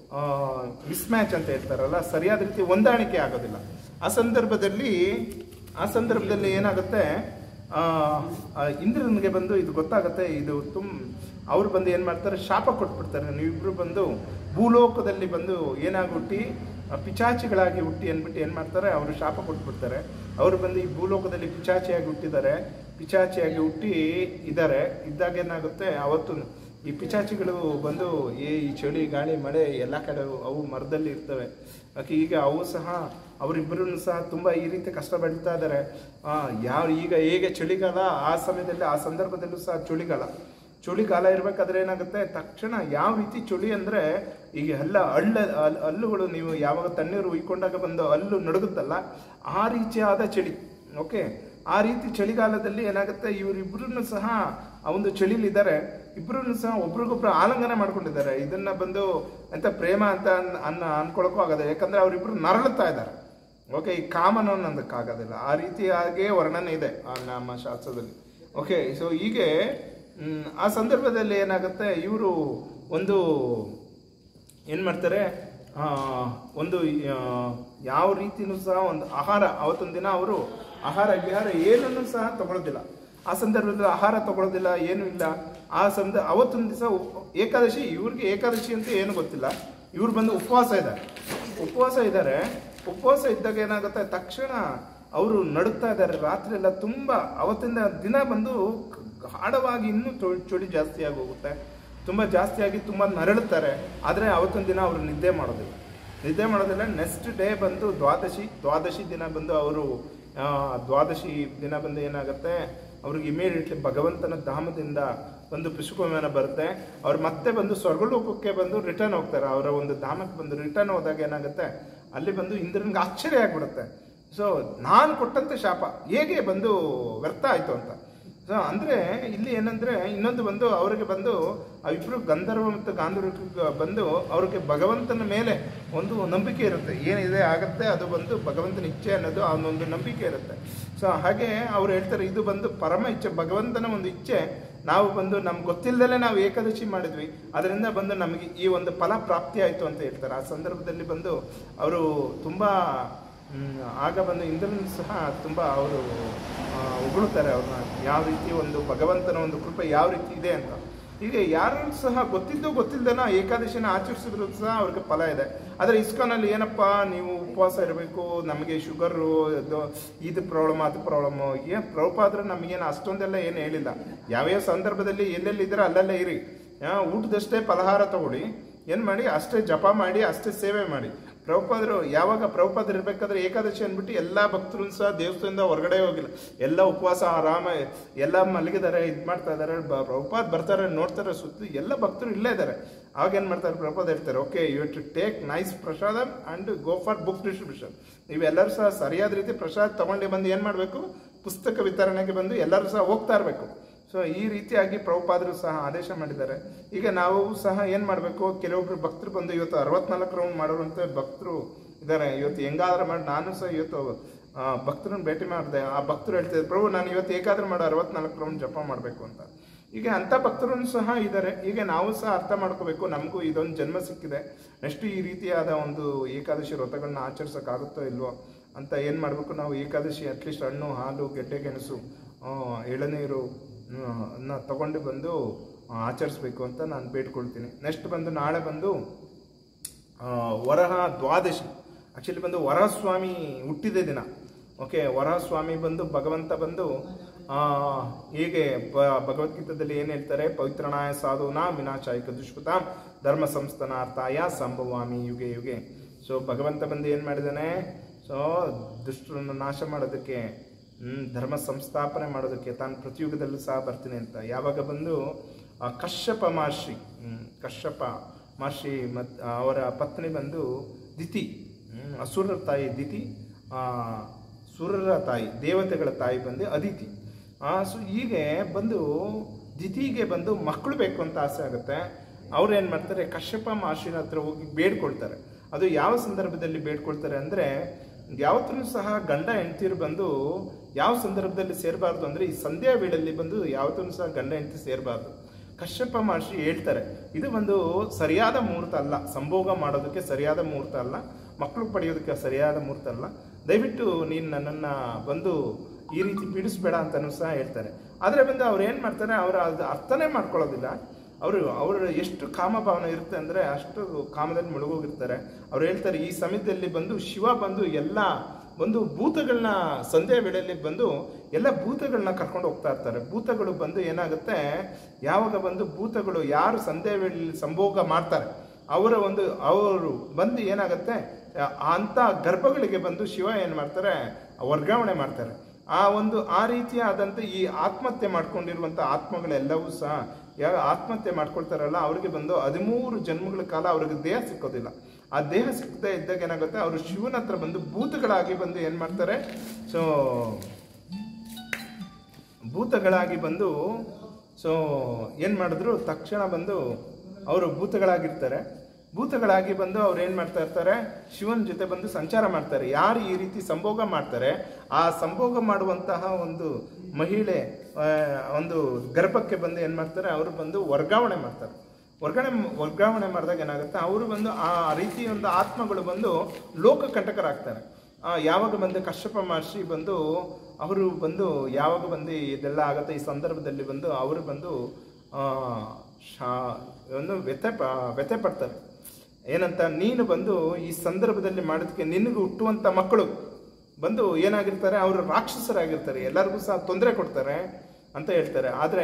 ಮಿಸ್ ಮ್ಯಾಚ್ ಅಂತ ಹೇಳ್ತಾರಲ್ಲ ಸರಿಯಾದ ರೀತಿ ಹೊಂದಾಣಿಕೆ ಆಗೋದಿಲ್ಲ ಆ ಸಂದರ್ಭದಲ್ಲಿ ಆ ಸಂದರ್ಭದಲ್ಲಿ ಏನಾಗುತ್ತೆ ಆ, ಆ ಇಂದ್ರನಿಗೆ ಬಂದು ಇದು ಗೊತ್ತಾಗುತ್ತೆ ಇದು ತುಮ್ ಅವ್ರು ಬಂದು ಏನು ಮಾಡ್ತಾರೆ ಶಾಪ ಕೊಟ್ಬಿಡ್ತಾರೆ ನೀವಿಬ್ರು ಬಂದು ಭೂಲೋಕದಲ್ಲಿ ಬಂದು ಏನಾಗಿ ಹುಟ್ಟಿ ಆ, ಪಿಚಾಚಿಗಳಾಗಿ ಹುಟ್ಟಿ ಅಂದ್ಬಿಟ್ಟು ಏನು ಮಾಡ್ತಾರೆ ಅವರು ಶಾಪ ಕೊಟ್ಬಿಡ್ತಾರೆ ಅವರು ಬಂದು ಈ ಭೂಲೋಕದಲ್ಲಿ ಪಿಚಾಚಿಯಾಗಿ ಹುಟ್ಟಿದ್ದಾರೆ ಪಿಚಾಚಿಯಾಗಿ ಹುಟ್ಟಿ ಇದ್ದಾರೆ ಇದ್ದಾಗ ಏನಾಗುತ್ತೆ ಅವತ್ತು ಈ ಪಿಚಾಚಿಗಳು ಬಂದು ಈ ಈ ಚಳಿ ಗಾಳಿ ಮಳೆ ಎಲ್ಲ ಕಡೆ ಅವು ಮರದಲ್ಲಿ ಇರ್ತವೆ ಅದಕ್ಕೆ ಈಗ ಅವು ಸಹ ಅವರಿಬ್ಬರೂ ಸಹ ತುಂಬ ಈ ರೀತಿ ಕಷ್ಟ ಪಡ್ತಾ ಇದ್ದಾರೆ ಆ, ಯಾವ ಈಗ ಹೇಗೆ ಚಳಿಗಾಲ ಆ ಸಮಯದಲ್ಲಿ ಆ ಸಂದರ್ಭದಲ್ಲೂ ಸಹ ಚಳಿಗಾಲ ಚಳಿಗಾಲ ಇರಬೇಕಾದ್ರೆ ಏನಾಗುತ್ತೆ ತಕ್ಷಣ ಯಾವ ರೀತಿ ಚಳಿ ಅಂದರೆ ಈಗ ಎಲ್ಲ ಹಳ್ಳ ಹಲ್- ಹಲ್ಲುಗಳು ನೀವು ಯಾವಾಗ ತಣ್ಣೀರು ಉಯ್ಕೊಂಡಾಗ ಬಂದು ಹಲ್ಲು ನಡುಗುತ್ತಲ್ಲ ಆ ರೀತಿಯಾದ ಚಳಿ ಓಕೆ ಆ ರೀತಿ ಚಳಿಗಾಲದಲ್ಲಿ ಏನಾಗುತ್ತೆ ಇವರಿಬ್ಬರನ್ನು ಸಹ ಆ ಒಂದು ಚಳಿಲಿದ್ದಾರೆ ಇಬ್ಬರನ್ನು ಸಹ ಒಬ್ರಿಗೊಬ್ರು ಆಲಂಗನ ಮಾಡ್ಕೊಂಡಿದ್ದಾರೆ ಇದನ್ನ ಬಂದು ಎಂತ ಪ್ರೇಮ ಅಂತ ಅನ್- ಅನ್ನ ಅನ್ಕೊಳಕ್ಕೂ ಆಗದೆ ಯಾಕಂದ್ರೆ ಅವರಿಬ್ರು ನರಳುತ್ತಾ ಇದ್ದಾರೆ ಓಕೆ ಈ ಕಾಮನ್ ಅನ್ನೋದಕ್ಕಾಗೋದಿಲ್ಲ ಆ ರೀತಿಯಾಗೇ ವರ್ಣನೆ ಇದೆ ಆ ನಮ್ಮ ಶಾಸ್ತ್ರದಲ್ಲಿ ಓಕೆ ಸೊ ಹೀಗೆ ಮ್, ಆ ಸಂದರ್ಭದಲ್ಲಿ ಏನಾಗುತ್ತೆ ಇವರು ಒಂದು ಏನು ಮಾಡ್ತಾರೆ ಆ, ಒಂದು ಆ, ಯಾವ ರೀತಿನೂ ಸಹ ಒಂದು ಆಹಾರ ಅವತ್ತೊಂದು ದಿನ ಅವರು ಆಹಾರ ವಿಹಾರ ಏನನ್ನು ಸಹ ತಗೊಳ್ಳೋದಿಲ್ಲ ಆ ಸಂದರ್ಭದಲ್ಲಿ ಆಹಾರ ತಗೊಳ್ಳೋದಿಲ್ಲ ಏನೂ ಇಲ್ಲ ಆ ಸಂದ ಅವತ್ತೊಂದು ದಿವಸ ಏಕಾದಶಿ ಇವ್ರಿಗೆ ಏಕಾದಶಿ ಅಂತ ಏನು ಗೊತ್ತಿಲ್ಲ ಇವ್ರು ಬಂದು ಉಪವಾಸ ಇದ್ದಾರೆ ಉಪವಾಸ ಇದ್ದಾರೆ ಉಪವಾಸ ಇದ್ದಾಗ ಏನಾಗುತ್ತೆ ತಕ್ಷಣ ಅವರು ನಡುತ್ತಾ ಇದ್ದಾರೆ ರಾತ್ರಿ ಎಲ್ಲ ತುಂಬ ಅವತ್ತಿಂದ ದಿನ ಬಂದು ಗಾಢವಾಗಿ ಇನ್ನೂ ಚೊ- ಚಳಿ ಜಾಸ್ತಿ ಆಗಿ ಹೋಗುತ್ತೆ ತುಂಬ ಜಾಸ್ತಿಯಾಗಿ ತುಂಬ ನರಳುತ್ತಾರೆ ಆದರೆ ಅವತ್ತೊಂದು ದಿನ ಅವರು ನಿದ್ದೆ ಮಾಡೋದಿಲ್ಲ ನಿದ್ದೆ ಮಾಡೋದಿಲ್ಲ ನೆಕ್ಸ್ಟ್ ಡೇ ಬಂದು ದ್ವಾದಶಿ ದ್ವಾದಶಿ ದಿನ ಬಂದು ಅವರು ಆ, ದ್ವಾದಶಿ ದಿನ ಬಂದು ಏನಾಗುತ್ತೆ ಅವ್ರಿಗೆ ಇಮಿಡಿಯೇಟ್ಲಿ ಭಗವಂತನ ಧಾಮದಿಂದ ಒಂದು ಪುಷ್ಪವಿಮಾನ ಬರುತ್ತೆ ಅವ್ರು ಮತ್ತೆ ಬಂದು ಸ್ವರ್ಗಲೋಕಕ್ಕೆ ಬಂದು ರಿಟರ್ನ್ ಹೋಗ್ತಾರೆ ಅವರ ಒಂದು ಧಾಮಕ್ಕೆ ಬಂದು ರಿಟರ್ನ್ ಹೋದಾಗ ಏನಾಗುತ್ತೆ ಅಲ್ಲಿ ಬಂದು ಇಂದ್ರನಿಗೆ ಆಶ್ಚರ್ಯ ಆಗ್ಬಿಡುತ್ತೆ ಸೊ ನಾನು ಕೊಟ್ಟಂತೆ ಶಾಪ ಹೇಗೆ ಬಂದು ವ್ಯರ್ಥ ಆಯ್ತು ಅಂತ ಸೊ ಅಂದ್ರೆ ಇಲ್ಲಿ ಏನಂದ್ರೆ ಇನ್ನೊಂದು ಬಂದು ಅವರಿಗೆ ಬಂದು ಆ ಇಬ್ರು ಗಂಧರ್ವ ಮತ್ತು ಗಾಂಧರ್ವ ಬಂದು ಅವ್ರಿಗೆ ಭಗವಂತನ ಮೇಲೆ ಒಂದು ನಂಬಿಕೆ ಇರುತ್ತೆ ಏನಿದೆ ಆಗತ್ತೆ ಅದು ಬಂದು ಭಗವಂತನ ಇಚ್ಛೆ ಅನ್ನೋದು ಆ ಒಂದು ನಂಬಿಕೆ ಇರುತ್ತೆ ಸೊ ಹಾಗೆ ಅವ್ರು ಹೇಳ್ತಾರೆ ಇದು ಬಂದು ಪರಮ ಇಚ್ಛೆ ಭಗವಂತನ ಒಂದು ಇಚ್ಛೆ ನಾವು ಬಂದು ನಮ್ಗೆ ಗೊತ್ತಿಲ್ಲದಲ್ಲೇ ನಾವು ಏಕಾದಶಿ ಮಾಡಿದ್ವಿ ಅದರಿಂದ ಬಂದು ನಮಗೆ ಈ ಒಂದು ಫಲ ಪ್ರಾಪ್ತಿ ಆಯಿತು ಅಂತ ಹೇಳ್ತಾರೆ ಆ ಸಂದರ್ಭದಲ್ಲಿ ಬಂದು ಅವರು ತುಂಬಾ ಹ್ಮ್, ಆಗ ಬಂದು ಇಂದ್ರನು ಸಹ ತುಂಬ ಅವರು ಉಗುಳುತ್ತಾರೆ ಅವ್ರನ್ನ ಯಾವ ರೀತಿ ಒಂದು ಭಗವಂತನ ಒಂದು ಕೃಪೆ ಯಾವ ರೀತಿ ಇದೆ ಅಂತ ಹೀಗೆ ಯಾರು ಸಹ ಗೊತ್ತಿದ್ದು ಗೊತ್ತಿಲ್ಲದನ ಏಕಾದಶಿನ ಆಚರಿಸಿದ್ರು ಸಹ ಅವ್ರಿಗೆ ಫಲ ಇದೆ ಆದರೆ ಇಸ್ಕಾನಲ್ಲಿ ಏನಪ್ಪ ನೀವು ಉಪವಾಸ ಇರಬೇಕು ನಮಗೆ ಶುಗರು ಇದು ಇದು ಪ್ರಾಬ್ಲಮ್ ಅದು ಪ್ರಾಬ್ಲಮ್ಮು ಏನು ಪ್ರಭುಪಾದ್ರೆ ನಮಗೇನು ಅಷ್ಟೊಂದೆಲ್ಲ ಏನು ಹೇಳಿಲ್ಲ ಯಾವ್ಯಾವ ಸಂದರ್ಭದಲ್ಲಿ ಎಲ್ಲೆಲ್ಲಿ ಇದ್ರೆ ಅಲ್ಲಲ್ಲೇ ಇರಿ ಆ, ಊಟದಷ್ಟೇ ಫಲಹಾರ ತಗೊಳ್ಳಿ ಏನು ಮಾಡಿ ಅಷ್ಟೇ ಜಪ ಮಾಡಿ ಅಷ್ಟೇ ಸೇವೆ ಮಾಡಿ ಪ್ರಭುಪಾದರು ಯಾವಾಗ ಪ್ರಭುಪಾದರು ಇರ್ಬೇಕಾದ್ರೆ ಏಕಾದಶಿ ಅಂದ್ಬಿಟ್ಟು ಎಲ್ಲ ಭಕ್ತರು ಸಹ ದೇವಸ್ಥಾನದಿಂದ ಹೊರಗಡೆ ಹೋಗಿಲ್ಲ ಎಲ್ಲ ಉಪವಾಸ ಆರಾಮ ಎಲ್ಲ ಮಲಗಿದ್ದಾರೆ ಇದು ಮಾಡ್ತಾ ಇದ್ದಾರೆ ಪ್ರಭುಪಾದ್ ಬರ್ತಾರೆ ನೋಡ್ತಾರೆ ಸುತ್ತ ಎಲ್ಲ ಭಕ್ತರು ಇಲ್ಲೇ ಇದ್ದಾರೆ ಆಗ ಏನು ಮಾಡ್ತಾರೆ ಪ್ರಭುಪಾದ್ ಹೇಳ್ತಾರೆ okay you to take nice prasada and go for book distribution ನೀವೆಲ್ಲರೂ ಸಹ ಸರಿಯಾದ ರೀತಿ ಪ್ರಸಾದ ತಗೊಂಡು ಬಂದು ಏನು ಮಾಡಬೇಕು ಪುಸ್ತಕ ವಿತರಣೆಗೆ ಬಂದು ಎಲ್ಲರೂ ಸಹ ಹೋಗ್ತಾ ಇರಬೇಕು ಸೊ ಈ ರೀತಿಯಾಗಿ ಪ್ರಭುಪಾದರು ಸಹ ಆದೇಶ ಮಾಡಿದ್ದಾರೆ ಈಗ ನಾವು ಸಹ ಏನು ಮಾಡಬೇಕು ಕೆಲವೊಬ್ರು ಭಕ್ತರು ಬಂದು ಇವತ್ತು ಅರವತ್ನಾಲ್ಕು ರೌಂಡ್ ಮಾಡೋರಂತ ಭಕ್ತರು ಇದ್ದಾರೆ ಇವತ್ತು ಹೆಂಗಾದ್ರೆ ಮಾಡಿ ನಾನು ಸಹ ಇವತ್ತು ಆ, ಭಕ್ತರನ್ನ ಭೇಟಿ ಮಾಡಿದೆ ಆ ಭಕ್ತರು ಹೇಳ್ತಿದ್ರು ಪ್ರಭು ನಾನು ಇವತ್ತು ಏಕಾದ್ರೆ ಮಾಡೋ ಅರವತ್ನಾಲ್ಕು ರೌಂಡ್ ಜಪ ಮಾಡಬೇಕು ಅಂತ ಈಗ ಅಂಥ ಭಕ್ತರು ಸಹ ಇದ್ದಾರೆ ಈಗ ನಾವು ಸಹ ಅರ್ಥ ಮಾಡ್ಕೋಬೇಕು ನಮಗೂ ಇದೊಂದು ಜನ್ಮ ಸಿಕ್ಕಿದೆ ನೆಕ್ಸ್ಟ್ ಈ ರೀತಿಯಾದ ಒಂದು ಏಕಾದಶಿ ವ್ರತಗಳನ್ನ ಆಚರಿಸೋಕ್ಕಾಗುತ್ತೋ ಇಲ್ವೋ ಅಂತ ಏನು ಮಾಡಬೇಕು ನಾವು ಏಕಾದಶಿ ಅಟ್ಲೀಸ್ಟ್ ಹಣ್ಣು ಹಾಲು ಗೆಡ್ಡೆ ಗೆಣಸು ಆ, ಎಳನೀರು ಆ, ಅನ್ನ ತಗೊಂಡು ಬಂದು ಆ, ಆಚರಿಸ್ಬೇಕು ಅಂತ ನಾನು ಬೇಡ್ಕೊಳ್ತೀನಿ ನೆಕ್ಸ್ಟ್ ಬಂದು ನಾಳೆ ಬಂದು ಆ, ವರಹ ದ್ವಾದಶಿ ಆಕ್ಚುಲಿ ಬಂದು ವರಹ ಸ್ವಾಮಿ ಹುಟ್ಟಿದ ದಿನ ಓಕೆ ವರಹ ಸ್ವಾಮಿ ಬಂದು ಭಗವಂತ ಬಂದು ಆ, ಹೀಗೆ ಬ- ಭಗವದ್ಗೀತದಲ್ಲಿ ಏನು ಹೇಳ್ತಾರೆ ಪವಿತ್ರನಾಯ ಸಾಧುನಾ ವಿನಾಶಾಯಿಕ ದುಷ್ಕೃತಾಂ ಧರ್ಮ ಸಂಸ್ಥಾನಾರ್ಥಾಯ ಸಂಭವಾಮಿ ಯುಗೆ ಯುಗೆ ಸೊ ಭಗವಂತ ಬಂದು ಏನು ಮಾಡಿದಾನೆ ಸೊ ದುಷ್ಟರನ್ನು ನಾಶ ಮಾಡೋದಕ್ಕೆ ಹ್ಮ್, ಧರ್ಮ ಸಂಸ್ಥಾಪನೆ ಮಾಡೋದಕ್ಕೆ ತಾನು ಪ್ರತಿಯುಗದಲ್ಲೂ ಸಹ ಬರ್ತೀನಿ ಅಂತ ಯಾವಾಗ ಬಂದು ಆ ಕಶ್ಯಪ ಮಹರ್ಷಿ ಹ್ಮ್, ಕಶ್ಯಪ ಮಹರ್ಷಿ ಮತ್ ಅವರ ಪತ್ನಿ ಬಂದು ದಿತಿ ಹ್ಮ್, ಅಸುರರ ತಾಯಿ ದಿತಿ ಆ, ಸುರರ ತಾಯಿ ದೇವತೆಗಳ ತಾಯಿ ಬಂದು ಅದಿತಿ ಆ, ಸೊ ಹೀಗೆ ಬಂದು ದಿತಿಗೆ ಬಂದು ಮಕ್ಕಳು ಬೇಕು ಅಂತ ಆಸೆ ಆಗುತ್ತೆ ಅವ್ರು ಏನು ಮಾಡ್ತಾರೆ ಕಶ್ಯಪ ಮಹರ್ಷಿನ ಹತ್ರ ಹೋಗಿ ಬೇಡ್ಕೊಳ್ತಾರೆ ಅದು ಯಾವ ಸಂದರ್ಭದಲ್ಲಿ ಬೇಡ್ಕೊಳ್ತಾರೆ ಅಂದರೆ ಯಾವತ್ತೂ ಸಹ ಗಂಡ ಹೆಂಡತಿರು ಬಂದು ಯಾವ ಸಂದರ್ಭದಲ್ಲಿ ಸೇರಬಾರ್ದು ಅಂದರೆ ಈ ಸಂಧ್ಯಾ ವೇಳೆಯಲ್ಲಿ ಬಂದು ಯಾವತ್ತೂ ಸಹ ಗಂಡ ಹೆಂಡತಿ ಸೇರಬಾರ್ದು ಕಶ್ಯಪ ಮಹರ್ಷಿ ಹೇಳ್ತಾರೆ ಇದು ಒಂದು ಸರಿಯಾದ ಮುಹೂರ್ತ ಅಲ್ಲ ಸಂಭೋಗ ಮಾಡೋದಕ್ಕೆ ಸರಿಯಾದ ಮುಹೂರ್ತ ಅಲ್ಲ ಮಕ್ಕಳು ಪಡೆಯೋದಕ್ಕೆ ಸರಿಯಾದ ಮುಹೂರ್ತ ಅಲ್ಲ ದಯವಿಟ್ಟು ನೀನು ನನ್ನನ್ನು ಬಂದು ಈ ರೀತಿ ಪೀಡಿಸ್ಬೇಡ ಅಂತಲೂ ಸಹ ಹೇಳ್ತಾರೆ ಆದರೆ ಬಂದು ಅವ್ರು ಏನು ಮಾಡ್ತಾರೆ ಅವರು ಅದು ಅರ್ಥನೇ ಮಾಡ್ಕೊಳ್ಳೋದಿಲ್ಲ ಅವರು ಅವರು ಎಷ್ಟು ಕಾಮಭಾವನೆ ಇರುತ್ತೆ ಅಂದರೆ ಅಷ್ಟು ಕಾಮದಲ್ಲಿ ಮುಳುಗೋಗಿರ್ತಾರೆ ಅವ್ರು ಹೇಳ್ತಾರೆ ಈ ಸಮಯದಲ್ಲಿ ಬಂದು ಶಿವ ಬಂದು ಎಲ್ಲ ಒಂದು ಭೂತಗಳನ್ನ ಸಂಧ್ಯಾ ವೇಳೆಯಲ್ಲಿ ಬಂದು ಎಲ್ಲ ಭೂತಗಳನ್ನ ಕರ್ಕೊಂಡು ಹೋಗ್ತಾ ಇರ್ತಾರೆ ಭೂತಗಳು ಬಂದು ಏನಾಗುತ್ತೆ ಯಾವಾಗ ಬಂದು ಭೂತಗಳು ಯಾರು ಸಂಧ್ಯಾ ವೇಳೆಯಲ್ಲಿ ಸಂಭೋಗ ಮಾಡ್ತಾರೆ ಅವರ ಒಂದು ಅವರು ಬಂದು ಏನಾಗುತ್ತೆ ಆ- ಅಂಥ ಗರ್ಭಗಳಿಗೆ ಬಂದು ಶಿವ ಏನು ಮಾಡ್ತಾರೆ ವರ್ಗಾವಣೆ ಮಾಡ್ತಾರೆ ಆ ಒಂದು ಆ ರೀತಿಯಾದಂಥ ಈ ಆತ್ಮಹತ್ಯೆ ಮಾಡ್ಕೊಂಡಿರುವಂಥ ಆತ್ಮಗಳೆಲ್ಲವೂ ಸಹ ಯಾವ ಆತ್ಮಹತ್ಯೆ ಮಾಡ್ಕೊಳ್ತಾರಲ್ಲ ಅವ್ರಿಗೆ ಬಂದು ಹದಿಮೂರು ಜನ್ಮಗಳ ಕಾಲ ಅವ್ರಿಗೆ ದೇಹ ಸಿಕ್ಕೋದಿಲ್ಲ ಆ ದೇಹ ಸಿಕ್ಕದೇ ಇದ್ದಾಗ ಏನಾಗುತ್ತೆ ಅವರು ಶಿವನ ಹತ್ರ ಬಂದು ಭೂತಗಳಾಗಿ ಬಂದು ಏನು ಮಾಡ್ತಾರೆ ಸೊ ಭೂತಗಳಾಗಿ ಬಂದು ಸೊ ಏನು ಮಾಡಿದ್ರು ತಕ್ಷಣ ಬಂದು ಅವರು ಭೂತಗಳಾಗಿರ್ತಾರೆ ಭೂತಗಳಾಗಿ ಬಂದು ಅವ್ರು ಏನು ಮಾಡ್ತಾ ಇರ್ತಾರೆ ಶಿವನ ಜೊತೆ ಬಂದು ಸಂಚಾರ ಮಾಡ್ತಾರೆ ಯಾರು ಈ ರೀತಿ ಸಂಭೋಗ ಮಾಡ್ತಾರೆ ಆ ಸಂಭೋಗ ಮಾಡುವಂತಹ ಒಂದು ಮಹಿಳೆ ಆ, ಒಂದು ಗರ್ಭಕ್ಕೆ ಬಂದು ಏನು ಮಾಡ್ತಾರೆ ಅವರು ಬಂದು ವರ್ಗಾವಣೆ ಮಾಡ್ತಾರೆ ವರ್ಗಾವಣೆ ವರ್ಗಾವಣೆ ಮಾಡಿದಾಗ ಏನಾಗುತ್ತೆ ಅವರು ಬಂದು ಆ ರೀತಿ ಒಂದು ಆತ್ಮಗಳು ಬಂದು ಲೋಕ ಕಂಟಕರಾಗ್ತಾರೆ ಆ, ಯಾವಾಗ ಬಂದು ಕಶ್ಯಪ ಮಹರ್ಷಿ ಬಂದು ಅವರು ಬಂದು ಯಾವಾಗ ಬಂದು ಇದೆಲ್ಲ ಆಗುತ್ತೆ ಈ ಸಂದರ್ಭದಲ್ಲಿ ಬಂದು ಅವರು ಬಂದು ಆ, ಶಾ ಒಂದು ವ್ಯಥೆ ಪ ವ್ಯಥೆ ಪಡ್ತಾರೆ ಏನಂತ ನೀನು ಬಂದು ಈ ಸಂದರ್ಭದಲ್ಲಿ ಮಾಡೋದಕ್ಕೆ ನಿನಗೆ ಹುಟ್ಟುವಂಥ ಮಕ್ಕಳು ಬಂದು ಏನಾಗಿರ್ತಾರೆ ಅವರು ರಾಕ್ಷಸರಾಗಿರ್ತಾರೆ ಎಲ್ಲರಿಗೂ ಸಹ ತೊಂದರೆ ಕೊಡ್ತಾರೆ ಅಂತ ಹೇಳ್ತಾರೆ ಆದರೆ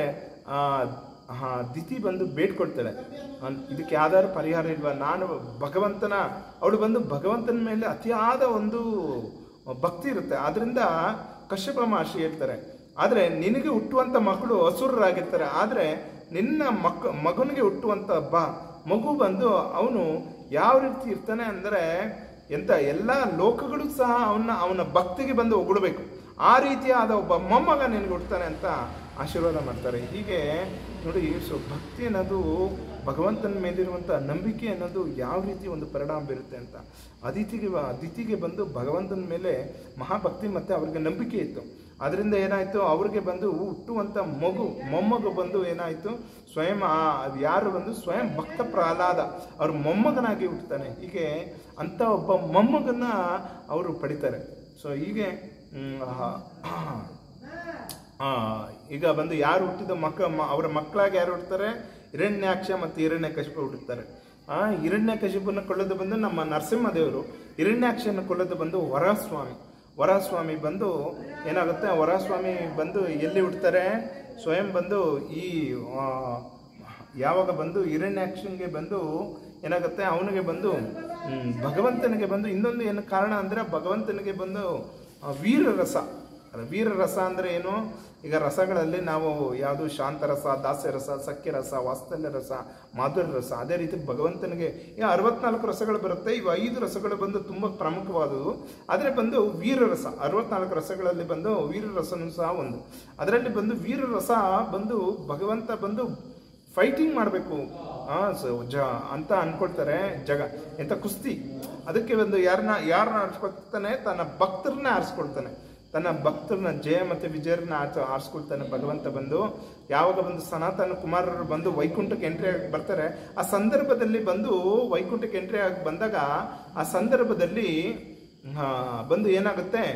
ದಿತಿ ಬಂದು ಬೇಡ್ಕೊಳ್ತಾಳೆ ಅನ್- ಇದಕ್ಕೆ ಯಾವ್ದಾದ್ರು ಪರಿಹಾರ ಇಲ್ವಾ ನಾನು ಭಗವಂತನ ಅವಳು ಬಂದು ಭಗವಂತನ ಮೇಲೆ ಅತಿಯಾದ ಒಂದು ಭಕ್ತಿ ಇರುತ್ತೆ ಆದ್ರಿಂದ ಕಶ್ಯಪ ಮಹರ್ಷಿ ಹೇಳ್ತಾರೆ ಆದರೆ ನಿನಗೆ ಹುಟ್ಟುವಂಥ ಮಕ್ಕಳು ಅಸುರರಾಗಿರ್ತಾರೆ ಆದರೆ ನಿನ್ನ ಮಕ್ಕ ಮಗನಿಗೆ ಹುಟ್ಟುವಂಥ ಬ ಮಗು ಬಂದು ಅವನು ಯಾವ ರೀತಿ ಇರ್ತಾನೆ ಅಂದರೆ ಎಂತ ಎಲ್ಲ ಲೋಕಗಳು ಸಹ ಅವನ್ನ ಅವನ ಭಕ್ತಿಗೆ ಬಂದು ಹೊಗಳ್ಬೇಕು ಆ ರೀತಿಯಾದ ಒಬ್ಬ ಮೊಮ್ಮಗ ನಿನಗೆ ಹುಡ್ತಾನೆ ಅಂತ ಆಶೀರ್ವಾದ ಮಾಡ್ತಾರೆ ಹೀಗೆ ನೋಡಿ ಸೊ ಭಕ್ತಿ ಅನ್ನೋದು ಭಗವಂತನ ಮೇಲಿರುವಂಥ ನಂಬಿಕೆ ಅನ್ನೋದು ಯಾವ ರೀತಿ ಒಂದು ಪರಿಣಾಮ ಬೀರುತ್ತೆ ಅಂತ ಅದಿತಿಗೆ ಅದಿತಿಗೆ ಬಂದು ಭಗವಂತನ ಮೇಲೆ ಮಹಾಭಕ್ತಿ ಮತ್ತು ಅವ್ರಿಗೆ ನಂಬಿಕೆ ಇತ್ತು ಅದರಿಂದ ಏನಾಯಿತು ಅವ್ರಿಗೆ ಬಂದು ಹುಟ್ಟುವಂಥ ಮಗು ಮೊಮ್ಮಗು ಬಂದು ಏನಾಯಿತು ಸ್ವಯಂ ಆ ಅದು ಯಾರು ಬಂದು ಸ್ವಯಂ ಭಕ್ತ ಪ್ರಹ್ಲಾದ ಅವ್ರ ಮೊಮ್ಮಗನಾಗಿ ಹುಟ್ಟುತ್ತಾನೆ ಹೀಗೆ ಅಂಥ ಒಬ್ಬ ಮೊಮ್ಮಗನ್ನ ಅವರು ಪಡಿತಾರೆ ಸೊ ಹೀಗೆ ಮ್, ಆ, ಆ, ಈಗ ಬಂದು ಯಾರು ಹುಟ್ಟಿದ ಮಕ್ಕ ಮ- ಅವರ ಮಕ್ಕಳಾಗಿ ಯಾರು ಹುಡ್ತಾರೆ ಹಿರಣ್ಯಾಕ್ಷ ಮತ್ತು ಹಿರಣ್ಯ ಕಶಿಪು ಹುಟ್ಟುತ್ತಾರೆ ಆ ಹಿರಣ್ಯ ಕಶಿಪುನ ಕೊಳ್ಳೋದು ಬಂದು ನಮ್ಮ ನರಸಿಂಹದೇವರು ಹಿರಣ್ಯಾಕ್ಷನ ಕೊಳ್ಳೋದು ಬಂದು ವರಸ್ವಾಮಿ ವರಸ್ವಾಮಿ ಬಂದು ಏನಾಗುತ್ತೆ ವರಸ್ವಾಮಿ ಬಂದು ಎಲ್ಲಿ ಹುಡ್ತಾರೆ ಸ್ವಯಂ ಬಂದು ಈ ಆ, ಯಾವಾಗ ಬಂದು ಹಿರಣ್ಯಾಕ್ಷನಿಗೆ ಬಂದು ಏನಾಗುತ್ತೆ ಅವನಿಗೆ ಬಂದು ಹ್ಮ್, ಭಗವಂತನಿಗೆ ಬಂದು ಇನ್ನೊಂದು ಏನು ಕಾರಣ ಅಂದರೆ ಭಗವಂತನಿಗೆ ಬಂದು ಆ, ವೀರರಸ ಅಲ್ಲ, ವೀರರಸ ಅಂದರೆ ಏನು ಈಗ ರಸಗಳಲ್ಲಿ ನಾವು ಯಾವುದು ಶಾಂತರಸ ದಾಸ್ಯರಸ ಸಖ್ಯರಸ ವಾತ್ಸಲ್ಯ ರಸ ಮಾಧುರ್ಯ ರಸ ಅದೇ ರೀತಿ ಭಗವಂತನಿಗೆ ಈಗ ಅರವತ್ನಾಲ್ಕು ರಸಗಳು ಬರುತ್ತೆ ಇವು ಐದು ರಸಗಳು ಬಂದು ತುಂಬ ಪ್ರಮುಖವಾದವು ಆದರೆ ಬಂದು ವೀರರಸ ಅರವತ್ನಾಲ್ಕು ರಸಗಳಲ್ಲಿ ಬಂದು ವೀರರಸನೂ ಸಹ ಒಂದು ಅದರಲ್ಲಿ ಬಂದು ವೀರರಸ ಬಂದು ಭಗವಂತ ಬಂದು ಫೈಟಿಂಗ್ ಮಾಡಬೇಕು ಜ ಅಂತ ಅನ್ಕೊಳ್ತಾರೆ ಜಗ ಎಂತ ಕುಸ್ತಿ ಅದಕ್ಕೆ ಒಂದು ಯಾರನ್ನ ಯಾರನ್ನ ಆರಿಸ್ಕೊಳ್ತಾನೆ ತನ್ನ ಭಕ್ತರನ್ನ ಆರಿಸ್ಕೊಳ್ತಾನೆ ತನ್ನ ಭಕ್ತರನ್ನ ಜಯ ಮತ್ತು ವಿಜಯರನ್ನ ಆಚ ಆರಿಸ್ಕೊಳ್ತಾನೆ ಭಗವಂತ ಬಂದು ಯಾವಾಗ ಬಂದು ಸನಾತನ ಕುಮಾರರು ಬಂದು ವೈಕುಂಠಕ್ಕೆ ಎಂಟ್ರಿ ಆಗಿ ಬರ್ತಾರೆ ಆ ಸಂದರ್ಭದಲ್ಲಿ ಬಂದು ವೈಕುಂಠಕ್ಕೆ ಎಂಟ್ರಿ ಆಗಿ ಬಂದಾಗ ಆ ಸಂದರ್ಭದಲ್ಲಿ ಆ, ಬಂದು ಏನಾಗುತ್ತೆ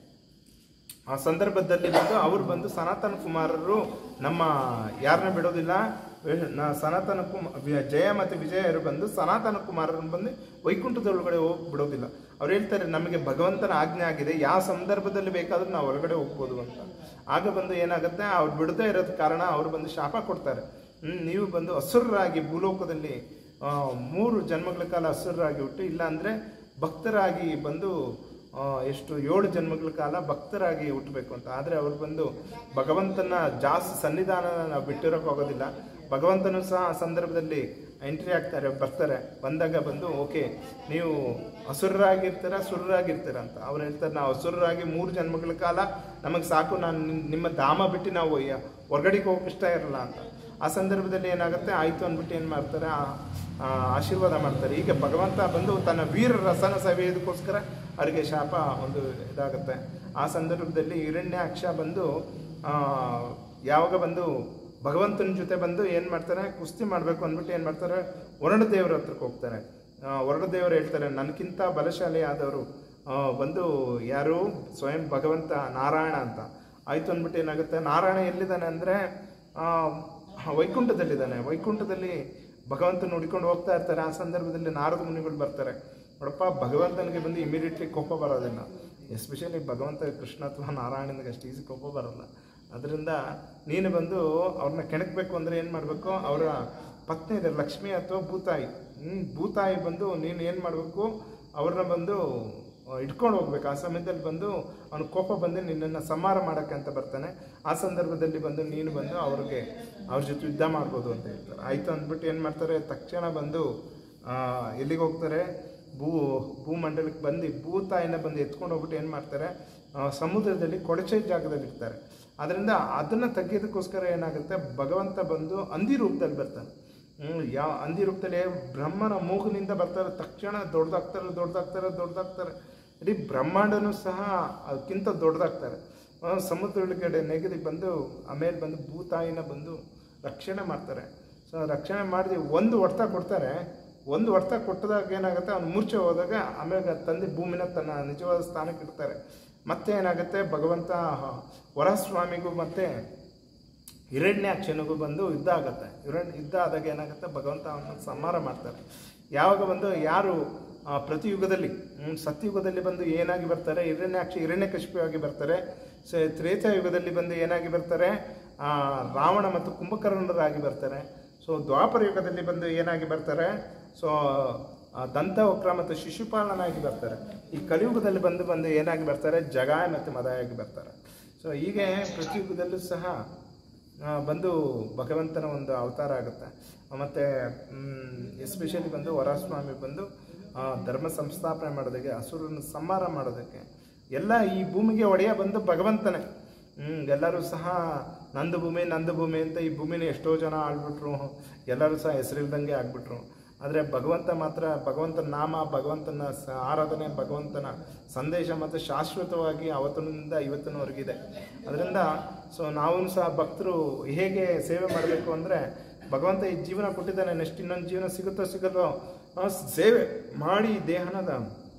ಆ ಸಂದರ್ಭದಲ್ಲಿ ಬಂದು ಅವರು ಬಂದು ಸನಾತನ ಕುಮಾರರು ನಮ್ಮ ಯಾರನ್ನ ಬಿಡೋದಿಲ್ಲ ವೆ- ನ- ಸನಾತನ ಕುಮ ವಿ- ಜಯ ಮತ್ತು ವಿಜಯರು ಬಂದು ಸನಾತನ ಕುಮಾರರನ್ನು ಬಂದು ವೈಕುಂಠದೊಳಗಡೆ ಹೋಗಿ ಬಿಡೋದಿಲ್ಲ ಅವ್ರು ಹೇಳ್ತಾರೆ ನಮಗೆ ಭಗವಂತನ ಆಜ್ಞೆ ಆಗಿದೆ ಯಾವ ಸಂದರ್ಭದಲ್ಲಿ ಬೇಕಾದ್ರೂ ನಾವು ಹೊರಗಡೆ ಹೋಗ್ಬೋದು ಅಂತ ಆಗ ಬಂದು ಏನಾಗುತ್ತೆ ಅವ್ರು ಬಿಡದೇ ಇರೋದ್ ಕಾರಣ ಅವರು ಬಂದು ಶಾಪ ಕೊಡ್ತಾರೆ ಹ್ಮ್, ನೀವು ಬಂದು ಅಸುರರಾಗಿ ಭೂಲೋಕದಲ್ಲಿ ಆ, ಮೂರು ಜನ್ಮಗಳ ಕಾಲ ಅಸುರರಾಗಿ ಹುಟ್ಟು ಇಲ್ಲ ಅಂದರೆ ಭಕ್ತರಾಗಿ ಬಂದು ಆ, ಎಷ್ಟು ಏಳು ಜನ್ಮಗಳ ಕಾಲ ಭಕ್ತರಾಗಿ ಹುಟ್ಟಬೇಕು ಅಂತ ಆದರೆ ಅವ್ರು ಬಂದು ಭಗವಂತನ ಜಾಸ್ತಿ ಸನ್ನಿಧಾನ ನಾವು ಬಿಟ್ಟಿರೋಕೆ ಹೋಗೋದಿಲ್ಲ ಭಗವಂತನು ಸಹ ಆ ಸಂದರ್ಭದಲ್ಲಿ ಎಂಟ್ರಿ ಆಗ್ತಾರೆ ಬರ್ತಾರೆ ಬಂದಾಗ ಬಂದು ಓಕೆ ನೀವು ಹಸುರರಾಗಿರ್ತೀರ ಸುರರಾಗಿರ್ತೀರ ಅಂತ ಅವ್ರು ಹೇಳ್ತಾರೆ ನಾವು ಹಸುರರಾಗಿ ಮೂರು ಜನ್ಮಗಳ ಕಾಲ ನಮಗೆ ಸಾಕು ನಾನು ನಿಮ್- ನಿಮ್ಮ ಧಾಮ ಬಿಟ್ಟು ನಾವು ಯ- ಹೊರ್ಗಡೆಗೆ ಹೋಗಕ್ಕೆ ಇಷ್ಟ ಇರಲ್ಲ ಅಂತ ಆ ಸಂದರ್ಭದಲ್ಲಿ ಏನಾಗುತ್ತೆ ಆಯಿತು ಅಂದ್ಬಿಟ್ಟು ಏನು ಮಾಡ್ತಾರೆ ಆ- ಆ, ಆಶೀರ್ವಾದ ಮಾಡ್ತಾರೆ ಈಗ ಭಗವಂತ ಬಂದು ತನ್ನ ವೀರ ರಸನ ಸವಿಯೋದಕ್ಕೋಸ್ಕರ ಅವರಿಗೆ ಶಾಪ ಒಂದು ಇದಾಗುತ್ತೆ ಆ ಸಂದರ್ಭದಲ್ಲಿ ಹಿರಣ್ಯಾಕ್ಷ ಬಂದು ಆ, ಯಾವಾಗ ಬಂದು ಭಗವಂತನ ಜೊತೆ ಬಂದು ಏನು ಮಾಡ್ತಾರೆ ಕುಸ್ತಿ ಮಾಡಬೇಕು ಅಂದ್ಬಿಟ್ಟು ಏನು ಮಾಡ್ತಾರೆ ವರುಣ ದೇವರ ಹತ್ರಕ್ಕೆ ಹೋಗ್ತಾರೆ ಆ, ವರುಣ ದೇವರು ಹೇಳ್ತಾರೆ ನನಗಿಂತ ಬಲಶಾಲಿ ಆದವರು ಆ, ಬಂದು ಯಾರು ಸ್ವಯಂ ಭಗವಂತ ನಾರಾಯಣ ಅಂತ ಆಯ್ತು ಅಂದ್ಬಿಟ್ಟು ಏನಾಗುತ್ತೆ ನಾರಾಯಣ ಎಲ್ಲಿದ್ದಾನೆ ಅಂದರೆ ವೈಕುಂಠದಲ್ಲಿದ್ದಾನೆ ವೈಕುಂಠದಲ್ಲಿ ಭಗವಂತ ನೋಡಿಕೊಂಡು ಹೋಗ್ತಾ ಇರ್ತಾರೆ ಆ ಸಂದರ್ಭದಲ್ಲಿ ನಾರದ ಮುನಿಗಳು ಬರ್ತಾರೆ ನೋಡಪ್ಪ ಭಗವಂತನಿಗೆ ಬಂದು ಇಮಿಡಿಯೇಟ್ಲಿ ಕೋಪ ಬರೋದಿಲ್ಲ ಎಸ್ಪೆಷಲಿ ಭಗವಂತ ಕೃಷ್ಣ ಅಥವಾ ನಾರಾಯಣನಿಗೆ ಅಷ್ಟು ಈಸಿ ಕೋಪ ಬರಲ್ಲ ಅದರಿಂದ ನೀನು ಬಂದು ಅವ್ರನ್ನ ಕೆಣಕಬೇಕು ಅಂದರೆ ಏನು ಮಾಡಬೇಕು ಅವರ ಪತ್ನಿ ಇದೆ ಲಕ್ಷ್ಮಿ ಅಥವಾ ಭೂತಾಯಿ ಹ್ಮ್, ಭೂತಾಯಿ ಬಂದು ನೀನು ಏನು ಮಾಡಬೇಕು ಅವ್ರನ್ನ ಬಂದು ಆ, ಇಟ್ಕೊಂಡು ಹೋಗ್ಬೇಕು ಆ ಸಮಯದಲ್ಲಿ ಬಂದು ಅವನು ಕೋಪ ಬಂದು ನಿನ್ನನ್ನು ಸಂಹಾರ ಮಾಡೋಕ್ಕೆ ಅಂತ ಬರ್ತಾನೆ ಆ ಸಂದರ್ಭದಲ್ಲಿ ಬಂದು ನೀನು ಬಂದು ಅವ್ರಿಗೆ ಅವ್ರ ಜೊತೆ ಯುದ್ಧ ಮಾಡ್ಬೋದು ಅಂತ ಹೇಳ್ತಾರೆ ಆಯಿತು ಅಂದ್ಬಿಟ್ಟು ಏನು ಮಾಡ್ತಾರೆ ತಕ್ಷಣ ಬಂದು ಆ, ಎಲ್ಲಿಗೆ ಹೋಗ್ತಾರೆ ಭೂ ಭೂಮಂಡಲಕ್ಕೆ ಬಂದು ಭೂತಾಯಿನ ಬಂದು ಎತ್ಕೊಂಡು ಹೋಗ್ಬಿಟ್ಟು ಏನು ಮಾಡ್ತಾರೆ ಆ, ಸಮುದ್ರದಲ್ಲಿ ಕೊಳಚೆ ಜಾಗದಲ್ಲಿ ಇರ್ತಾರೆ ಅದರಿಂದ ಅದನ್ನು ತೆಗೆಯೋದಕ್ಕೋಸ್ಕರ ಏನಾಗುತ್ತೆ ಭಗವಂತ ಬಂದು ಹಂದಿ ರೂಪದಲ್ಲಿ ಬರ್ತಾನೆ ಹ್ಮ್, ಯಾವ ಹಂದಿ ರೂಪದಲ್ಲಿ ಬ್ರಹ್ಮನ ಮೂಗಿನಿಂದ ಬರ್ತಾರೆ ತಕ್ಷಣ ದೊಡ್ಡದಾಗ್ತಾರೆ ದೊಡ್ಡದಾಗ್ತಾರೆ ದೊಡ್ಡದಾಗ್ತಾರೆ ಇಡೀ ಬ್ರಹ್ಮಾಂಡನೂ ಸಹ ಅದಕ್ಕಿಂತ ದೊಡ್ಡದಾಗ್ತಾರೆ ಆ, ಸಮುದ್ರದೊಳಗಡೆ ನೆಗದಿ ಬಂದು ಆಮೇಲೆ ಬಂದು ಭೂತಾಯಿನ ಬಂದು ರಕ್ಷಣೆ ಮಾಡ್ತಾರೆ ಸೊ ರಕ್ಷಣೆ ಮಾಡಿ ಒಂದು ಹೊಡ್ತ ಕೊಡ್ತಾರೆ ಒಂದು ಹೊಡ್ತ ಕೊಟ್ಟದಾಗ ಏನಾಗುತ್ತೆ ಅವ್ನು ಮೂರ್ಛೆ ಹೋದಾಗ ಆಮೇಲೆ ತಂದೆ ಭೂಮಿನ ತನ್ನ ನಿಜವಾದ ಸ್ಥಾನಕ್ಕೆ ಇಡ್ತಾರೆ ಮತ್ತೆ ಏನಾಗುತ್ತೆ ಭಗವಂತ ವರಸ್ವಾಮಿಗೂ ಮತ್ತೆ ಹಿರಣ್ಯಾಕ್ಷನಿಗೂ ಬಂದು ಯುದ್ಧ ಆಗುತ್ತೆ ಹಿರಣ್ಯ ಯುದ್ಧ ಆದಾಗ ಏನಾಗುತ್ತೆ ಭಗವಂತ ಅವನ ಸಂಹಾರ ಮಾಡ್ತಾರೆ ಯಾವಾಗ ಬಂದು ಯಾರು ಆ, ಪ್ರತಿ ಯುಗದಲ್ಲಿ ಹ್ಮ್, ಸತ್ಯಯುಗದಲ್ಲಿ ಬಂದು ಏನಾಗಿ ಬರ್ತಾರೆ ಹಿರಣ್ಯಾಕ್ಷ ಹಿರಣ್ಯಕಶಿಪಿಯಾಗಿ ಬರ್ತಾರೆ ಸೊ ತ್ರೇತಾಯುಗದಲ್ಲಿ ಬಂದು ಏನಾಗಿ ಬರ್ತಾರೆ ಆ, ರಾವಣ ಮತ್ತು ಕುಂಭಕರ್ಣರಾಗಿ ಬರ್ತಾರೆ ಸೊ ದ್ವಾಪರ ಯುಗದಲ್ಲಿ ಬಂದು ಏನಾಗಿ ಬರ್ತಾರೆ ಸೊ ಆ, ದಂತವಕ್ರ ಮತ್ತು ಶಿಶುಪಾಲನಾಗಿ ಬರ್ತಾರೆ ಈ ಕಲಿಯುಗದಲ್ಲಿ ಬಂದು ಬಂದು ಏನಾಗಿ ಬರ್ತಾರೆ ಜಗಾಯ ಮತ್ತು ಮದಾಯಾಗಿ ಬರ್ತಾರೆ ಸೊ ಹೀಗೆ ಪ್ರತಿ ಯುಗದಲ್ಲೂ ಸಹ ಆ, ಬಂದು ಭಗವಂತನ ಒಂದು ಅವತಾರ ಆಗುತ್ತೆ ಮತ್ತು ಎಸ್ಪೆಷಲಿ ಬಂದು ವರಸ್ವಾಮಿ ಬಂದು ಆ, ಧರ್ಮ ಸಂಸ್ಥಾಪನೆ ಮಾಡೋದಕ್ಕೆ ಹಸುರನ್ನು ಸಂಹಾರ ಮಾಡೋದಕ್ಕೆ ಎಲ್ಲ ಈ ಭೂಮಿಗೆ ಒಡೆಯ ಬಂದು ಭಗವಂತನೇ ಹ್ಮ್, ಎಲ್ಲರೂ ಸಹ ನಂದು ಭೂಮಿ ನಂದು ಭೂಮಿ ಅಂತ ಈ ಭೂಮಿನ ಎಷ್ಟೋ ಜನ ಆಳ್ಬಿಟ್ರು ಎಲ್ಲರೂ ಸಹ ಹೆಸರಿಲ್ದಂಗೆ ಆಗ್ಬಿಟ್ರು ಆದರೆ ಭಗವಂತ ಮಾತ್ರ ಭಗವಂತನ ನಾಮ ಭಗವಂತನ ಸ ಆರಾಧನೆ ಭಗವಂತನ ಸಂದೇಶ ಮತ್ತು ಶಾಶ್ವತವಾಗಿ ಅವತ್ತಿನಿಂದ ಇವತ್ತಿನವರೆಗಿದೆ ಅದರಿಂದ ಸೊ ನಾವು ಸಹ ಭಕ್ತರು ಹೇಗೆ ಸೇವೆ ಮಾಡಬೇಕು ಅಂದರೆ ಭಗವಂತ ಈ ಜೀವನ ಕೊಟ್ಟಿದ್ದಾನೆ ನೆಕ್ಸ್ಟ್ ಇನ್ನೊಂದು ಜೀವನ ಸಿಗುತ್ತೋ ಸಿಗಲ್ವೋ ಆ ಸೇವೆ ಮಾಡಿ ದೇಹನದ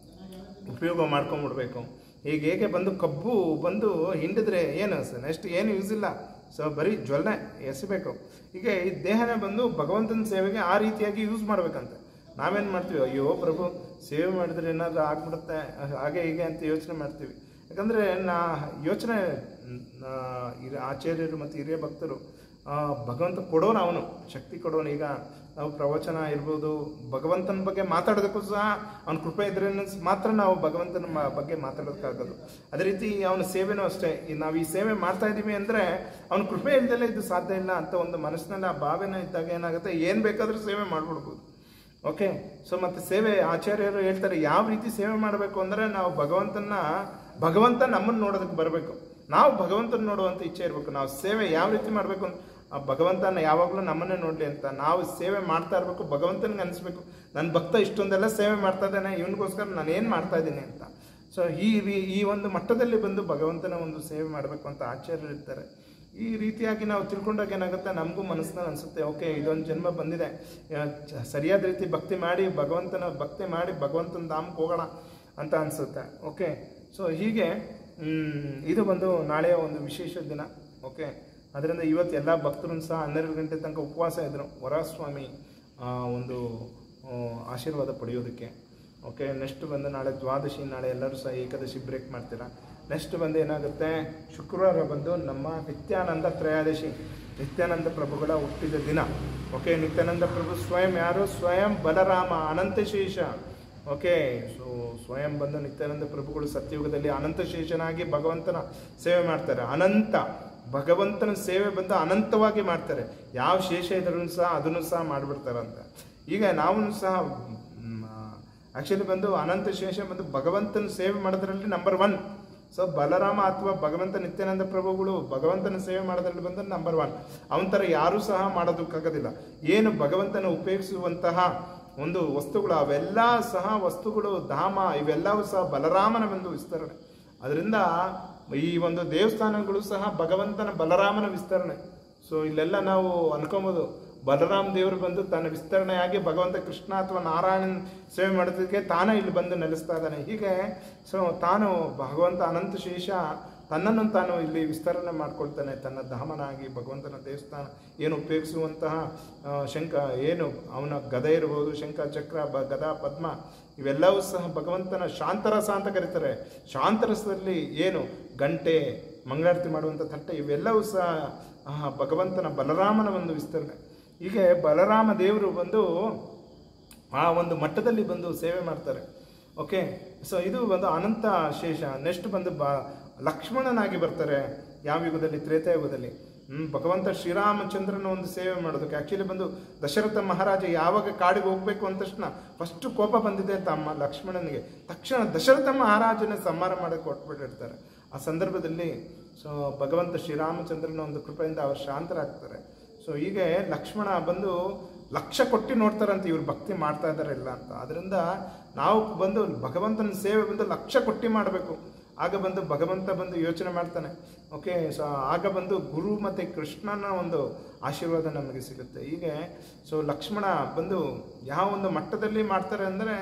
ಉಪಯೋಗ ಮಾಡ್ಕೊಂಬಿಡ್ಬೇಕು ಈಗ ಹೇಗೆ ಬಂದು ಕಬ್ಬು ಬಂದು ಹಿಂಡಿದ್ರೆ ಏನು ನೆಕ್ಸ್ಟ್ ಏನು ಯೂಸ್ ಇಲ್ಲ ಸೊ ಬರೀ ಜ್ವಲನೆ ಎಸಿಬೇಕು ಈಗ ಈ ದೇಹನೇ ಬಂದು ಭಗವಂತನ ಸೇವೆಗೆ ಆ ರೀತಿಯಾಗಿ ಯೂಸ್ ಮಾಡ್ಬೇಕಂತೆ ನಾವೇನು ಮಾಡ್ತೀವಿ ಅಯ್ಯೋ ಪ್ರಭು ಸೇವೆ ಮಾಡಿದ್ರೆ ಏನಾದರೂ ಆಗ್ಬಿಡುತ್ತೆ ಹಾಗೆ ಹೀಗೆ ಅಂತ ಯೋಚನೆ ಮಾಡ್ತೀವಿ ಯಾಕಂದರೆ ನಾ ಯೋಚನೆ ಮ್, ಆ, ಹಿರಿಯ ಆಚಾರ್ಯರು ಮತ್ತು ಹಿರಿಯ ಭಕ್ತರು ಆ, ಭಗವಂತ ಕೊಡೋನು ಅವನು ಶಕ್ತಿ ಕೊಡೋನು ಈಗ ನಾವು ಪ್ರವಚನ ಇರ್ಬೋದು ಭಗವಂತನ ಬಗ್ಗೆ ಮಾತಾಡೋದಕ್ಕೂ ಸಹ ಅವನ ಕೃಪೆ ಇದ್ರೆ ಮಾತ್ರ ನಾವು ಭಗವಂತನ ಮ- ಬಗ್ಗೆ ಮಾತಾಡೋದಕ್ಕಾಗೋದು ಅದೇ ರೀತಿ ಅವನ ಸೇವೆನೂ ಅಷ್ಟೇ ಈ ನಾವು ಈ ಸೇವೆ ಮಾಡ್ತಾ ಇದ್ದೀವಿ ಅಂದರೆ ಅವನ ಕೃಪೆ ಇಲ್ದಲೇ ಇದು ಸಾಧ್ಯ ಇಲ್ಲ ಅಂತ ಒಂದು ಮನಸ್ಸಿನಲ್ಲಿ ಆ ಭಾವನೆ ಇದ್ದಾಗ ಏನಾಗುತ್ತೆ ಏನು ಬೇಕಾದರೂ ಸೇವೆ ಮಾಡ್ಬಿಡ್ಬೋದು ಓಕೆ ಸೊ ಮತ್ತೆ ಸೇವೆ ಆಚಾರ್ಯರು ಹೇಳ್ತಾರೆ ಯಾವ ರೀತಿ ಸೇವೆ ಮಾಡಬೇಕು ಅಂದರೆ ನಾವು ಭಗವಂತನ ಭಗವಂತ ನಮ್ಮನ್ನು ನೋಡೋದಕ್ಕೆ ಬರಬೇಕು ನಾವು ಭಗವಂತನ ನೋಡುವಂತ ಇಚ್ಛೆ ಇರಬೇಕು ನಾವು ಸೇವೆ ಯಾವ ರೀತಿ ಮಾಡಬೇಕು ಅಂತ ಆ ಭಗವಂತನ ಯಾವಾಗಲೂ ನಮ್ಮನ್ನೇ ನೋಡಲಿ ಅಂತ ನಾವು ಸೇವೆ ಮಾಡ್ತಾ ಇರಬೇಕು ಭಗವಂತನಿಗೆ ಅನಿಸ್ಬೇಕು ನನ್ನ ಭಕ್ತ ಇಷ್ಟೊಂದೆಲ್ಲ ಸೇವೆ ಮಾಡ್ತಾ ಇದ್ದಾನೆ ಇವನಿಗೋಸ್ಕರ ನಾನು ಏನು ಮಾಡ್ತಾ ಇದ್ದೀನಿ ಅಂತ ಸೊ ಈ ರೀ- ಈ ಒಂದು ಮಟ್ಟದಲ್ಲಿ ಬಂದು ಭಗವಂತನ ಒಂದು ಸೇವೆ ಮಾಡಬೇಕು ಅಂತ ಆಚಾರ್ಯರು ಇರ್ತಾರೆ ಈ ರೀತಿಯಾಗಿ ನಾವು ತಿಳ್ಕೊಂಡಾಗ ಏನಾಗುತ್ತೆ ನಮಗೂ ಮನಸ್ಸಿನಲ್ಲಿ ಅನಿಸುತ್ತೆ ಓಕೆ ಇದೊಂದು ಜನ್ಮ ಬಂದಿದೆ ಆ, ಚ- ಸರಿಯಾದ ರೀತಿ ಭಕ್ತಿ ಮಾಡಿ ಭಗವಂತನ ಭಕ್ತಿ ಮಾಡಿ ಭಗವಂತನ ಧಾಮಕ್ಕೆ ಹೋಗೋಣ ಅಂತ ಅನಿಸುತ್ತೆ ಓಕೆ ಸೊ ಹೀಗೆ ಮ್, ಇದು ಬಂದು ನಾಳೆಯ ಒಂದು ವಿಶೇಷ ದಿನ ಓಕೆ ಅದರಿಂದ ಇವತ್ತು ಎಲ್ಲ ಭಕ್ತರು ಸಹ ಹನ್ನೆರಡು ಗಂಟೆ ತನಕ ಉಪವಾಸ ಇದ್ದರು ವರಸ್ವಾಮಿ ಆ, ಒಂದು ಆ, ಆಶೀರ್ವಾದ ಪಡೆಯೋದಕ್ಕೆ ಓಕೆ ನೆಕ್ಸ್ಟ್ ಬಂದು ನಾಳೆ ದ್ವಾದಶಿ ನಾಳೆ ಎಲ್ಲರೂ ಸಹ ಏಕಾದಶಿ ಬ್ರೇಕ್ ಮಾಡ್ತೀರಾ ನೆಕ್ಸ್ಟ್ ಬಂದು ಏನಾಗುತ್ತೆ ಶುಕ್ರವಾರ ಬಂದು ನಮ್ಮ ನಿತ್ಯಾನಂದ ತ್ರಯೋದಶಿ ನಿತ್ಯಾನಂದ ಪ್ರಭುಗಳ ಹುಟ್ಟಿದ ದಿನ ಓಕೆ ನಿತ್ಯಾನಂದ ಪ್ರಭು ಸ್ವಯಂ ಯಾರು ಸ್ವಯಂ ಬಲರಾಮ ಅನಂತಶೇಷ ಓಕೆ ಸೊ ಸ್ವಯಂ ಬಂದು ನಿತ್ಯಾನಂದ ಪ್ರಭುಗಳು ಸತ್ಯಯುಗದಲ್ಲಿ ಅನಂತಶೇಷನಾಗಿ ಭಗವಂತನ ಸೇವೆ ಮಾಡ್ತಾರೆ ಅನಂತ ಭಗವಂತನ ಸೇವೆ ಬಂದು ಅನಂತವಾಗಿ ಮಾಡ್ತಾರೆ ಯಾವ ಶೇಷ ಇದ್ರೂ ಸಹ ಅದನ್ನು ಸಹ ಮಾಡಿಬಿಡ್ತಾರಂತ ಈಗ ನಾವು ಸಹ ಆ್ಯಕ್ಚುಲಿ ಬಂದು ಅನಂತ ಶೇಷ ಬಂದು ಭಗವಂತನ ಸೇವೆ ಮಾಡೋದ್ರಲ್ಲಿ ನಂಬರ್ ಒನ್ ಸೊ ಬಲರಾಮ ಅಥವಾ ಭಗವಂತ ನಿತ್ಯಾನಂದ ಪ್ರಭುಗಳು ಭಗವಂತನ ಸೇವೆ ಮಾಡೋದ್ರಲ್ಲಿ ಬಂದು ನಂಬರ್ ಒನ್ ಅವನ ಥರ ಯಾರೂ ಸಹ ಮಾಡೋದಕ್ಕಾಗೋದಿಲ್ಲ ಏನು ಭಗವಂತನ ಉಪಯೋಗಿಸುವಂತಹ ಒಂದು ವಸ್ತುಗಳು ಅವೆಲ್ಲ ಸಹ ವಸ್ತುಗಳು ಧಾಮ ಇವೆಲ್ಲವೂ ಸಹ ಬಲರಾಮನ ಒಂದು ವಿಸ್ತರಣೆ ಅದರಿಂದ ಈ ಒಂದು ದೇವಸ್ಥಾನಗಳು ಸಹ ಭಗವಂತನ ಬಲರಾಮನ ವಿಸ್ತರಣೆ ಸೊ ಇಲ್ಲೆಲ್ಲ ನಾವು ಅನ್ಕೊಬೋದು ಬಲರಾಮ್ ದೇವರು ಬಂದು ತನ್ನ ವಿಸ್ತರಣೆಯಾಗಿ ಭಗವಂತ ಕೃಷ್ಣ ಅಥವಾ ನಾರಾಯಣನ್ ಸೇವೆ ಮಾಡೋದಕ್ಕೆ ತಾನೇ ಇಲ್ಲಿ ಬಂದು ನೆಲೆಸ್ತಾ ಇದ್ದಾನೆ ಹೀಗೆ ಸೊ ತಾನು ಭಗವಂತ ಅನಂತ ಶೇಷ ತನ್ನನ್ನು ತಾನು ಇಲ್ಲಿ ವಿಸ್ತರಣೆ ಮಾಡ್ಕೊಳ್ತಾನೆ ತನ್ನ ಧಾಮನಾಗಿ ಭಗವಂತನ ದೇವಸ್ಥಾನ ಏನು ಉಪಯೋಗಿಸುವಂತಹ ಆ, ಶಂಕ ಏನು ಅವನ ಗದ ಇರ್ಬೋದು ಶಂಕ ಚಕ್ರ ಬ ಗದ ಪದ್ಮ ಇವೆಲ್ಲವೂ ಸಹ ಭಗವಂತನ ಶಾಂತರಸ ಅಂತ ಕರೀತಾರೆ ಶಾಂತರಸದಲ್ಲಿ ಏನು ಗಂಟೆ ಮಂಗಳಾರತಿ ಮಾಡುವಂಥ ತಟ್ಟೆ ಇವೆಲ್ಲವೂ ಸಹ ಆ, ಭಗವಂತನ ಬಲರಾಮನ ಒಂದು ವಿಸ್ತರಣೆ ಹೀಗೆ ಬಲರಾಮ ದೇವರು ಬಂದು ಆ ಒಂದು ಮಟ್ಟದಲ್ಲಿ ಬಂದು ಸೇವೆ ಮಾಡ್ತಾರೆ ಓಕೆ ಸೊ ಇದು ಒಂದು ಅನಂತ ಶೇಷ ನೆಕ್ಸ್ಟ್ ಬಂದು ಬ ಲಕ್ಷ್ಮಣನಾಗಿ ಬರ್ತಾರೆ ಯಾವ ಯುಗದಲ್ಲಿ ತ್ರೇತಾಯುಗದಲ್ಲಿ ಹ್ಮ್, ಭಗವಂತ ಶ್ರೀರಾಮಚಂದ್ರನ ಒಂದು ಸೇವೆ ಮಾಡೋದಕ್ಕೆ ಆ್ಯಕ್ಚುಲಿ ಬಂದು ದಶರಥ ಮಹಾರಾಜ ಯಾವಾಗ ಕಾಡಿಗೆ ಹೋಗ್ಬೇಕು ಅಂದ ತಕ್ಷಣ ಫಸ್ಟ್ ಕೋಪ ಬಂದಿದೆ ಅಂತ ಅಮ್ಮ ಲಕ್ಷ್ಮಣನಿಗೆ ತಕ್ಷಣ ದಶರಥ ಮಹಾರಾಜನ ಸಂಹಾರ ಮಾಡಕ್ಕೆ ಕೊಟ್ಬಿಟ್ಟಿರ್ತಾರೆ ಆ ಸಂದರ್ಭದಲ್ಲಿ ಸೊ ಭಗವಂತ ಶ್ರೀರಾಮಚಂದ್ರನ ಒಂದು ಕೃಪೆಯಿಂದ ಅವರು ಶಾಂತರಾಗ್ತಾರೆ ಸೊ ಹೀಗೆ ಲಕ್ಷ್ಮಣ ಬಂದು ಲಕ್ಷ ಕೊಟ್ಟು ನೋಡ್ತಾರಂತೆ ಇವ್ರು ಭಕ್ತಿ ಮಾಡ್ತಾ ಇದ್ದಾರೆ ಇಲ್ಲ ಅಂತ ಅದರಿಂದ ನಾವು ಬಂದು ಭಗವಂತನ ಸೇವೆ ಬಂದು ಲಕ್ಷ ಕೊಟ್ಟು ಮಾಡಬೇಕು ಆಗ ಬಂದು ಭಗವಂತ ಬಂದು ಯೋಚನೆ ಮಾಡ್ತಾನೆ ಓಕೆ ಸೊ ಆಗ ಬಂದು ಗುರು ಮತ್ತು ಕೃಷ್ಣನ ಒಂದು ಆಶೀರ್ವಾದ ನಮಗೆ ಸಿಗುತ್ತೆ ಹೀಗೆ ಸೊ ಲಕ್ಷ್ಮಣ ಬಂದು ಯಾವ ಒಂದು ಮಟ್ಟದಲ್ಲಿ ಮಾಡ್ತಾರೆ ಅಂದರೆ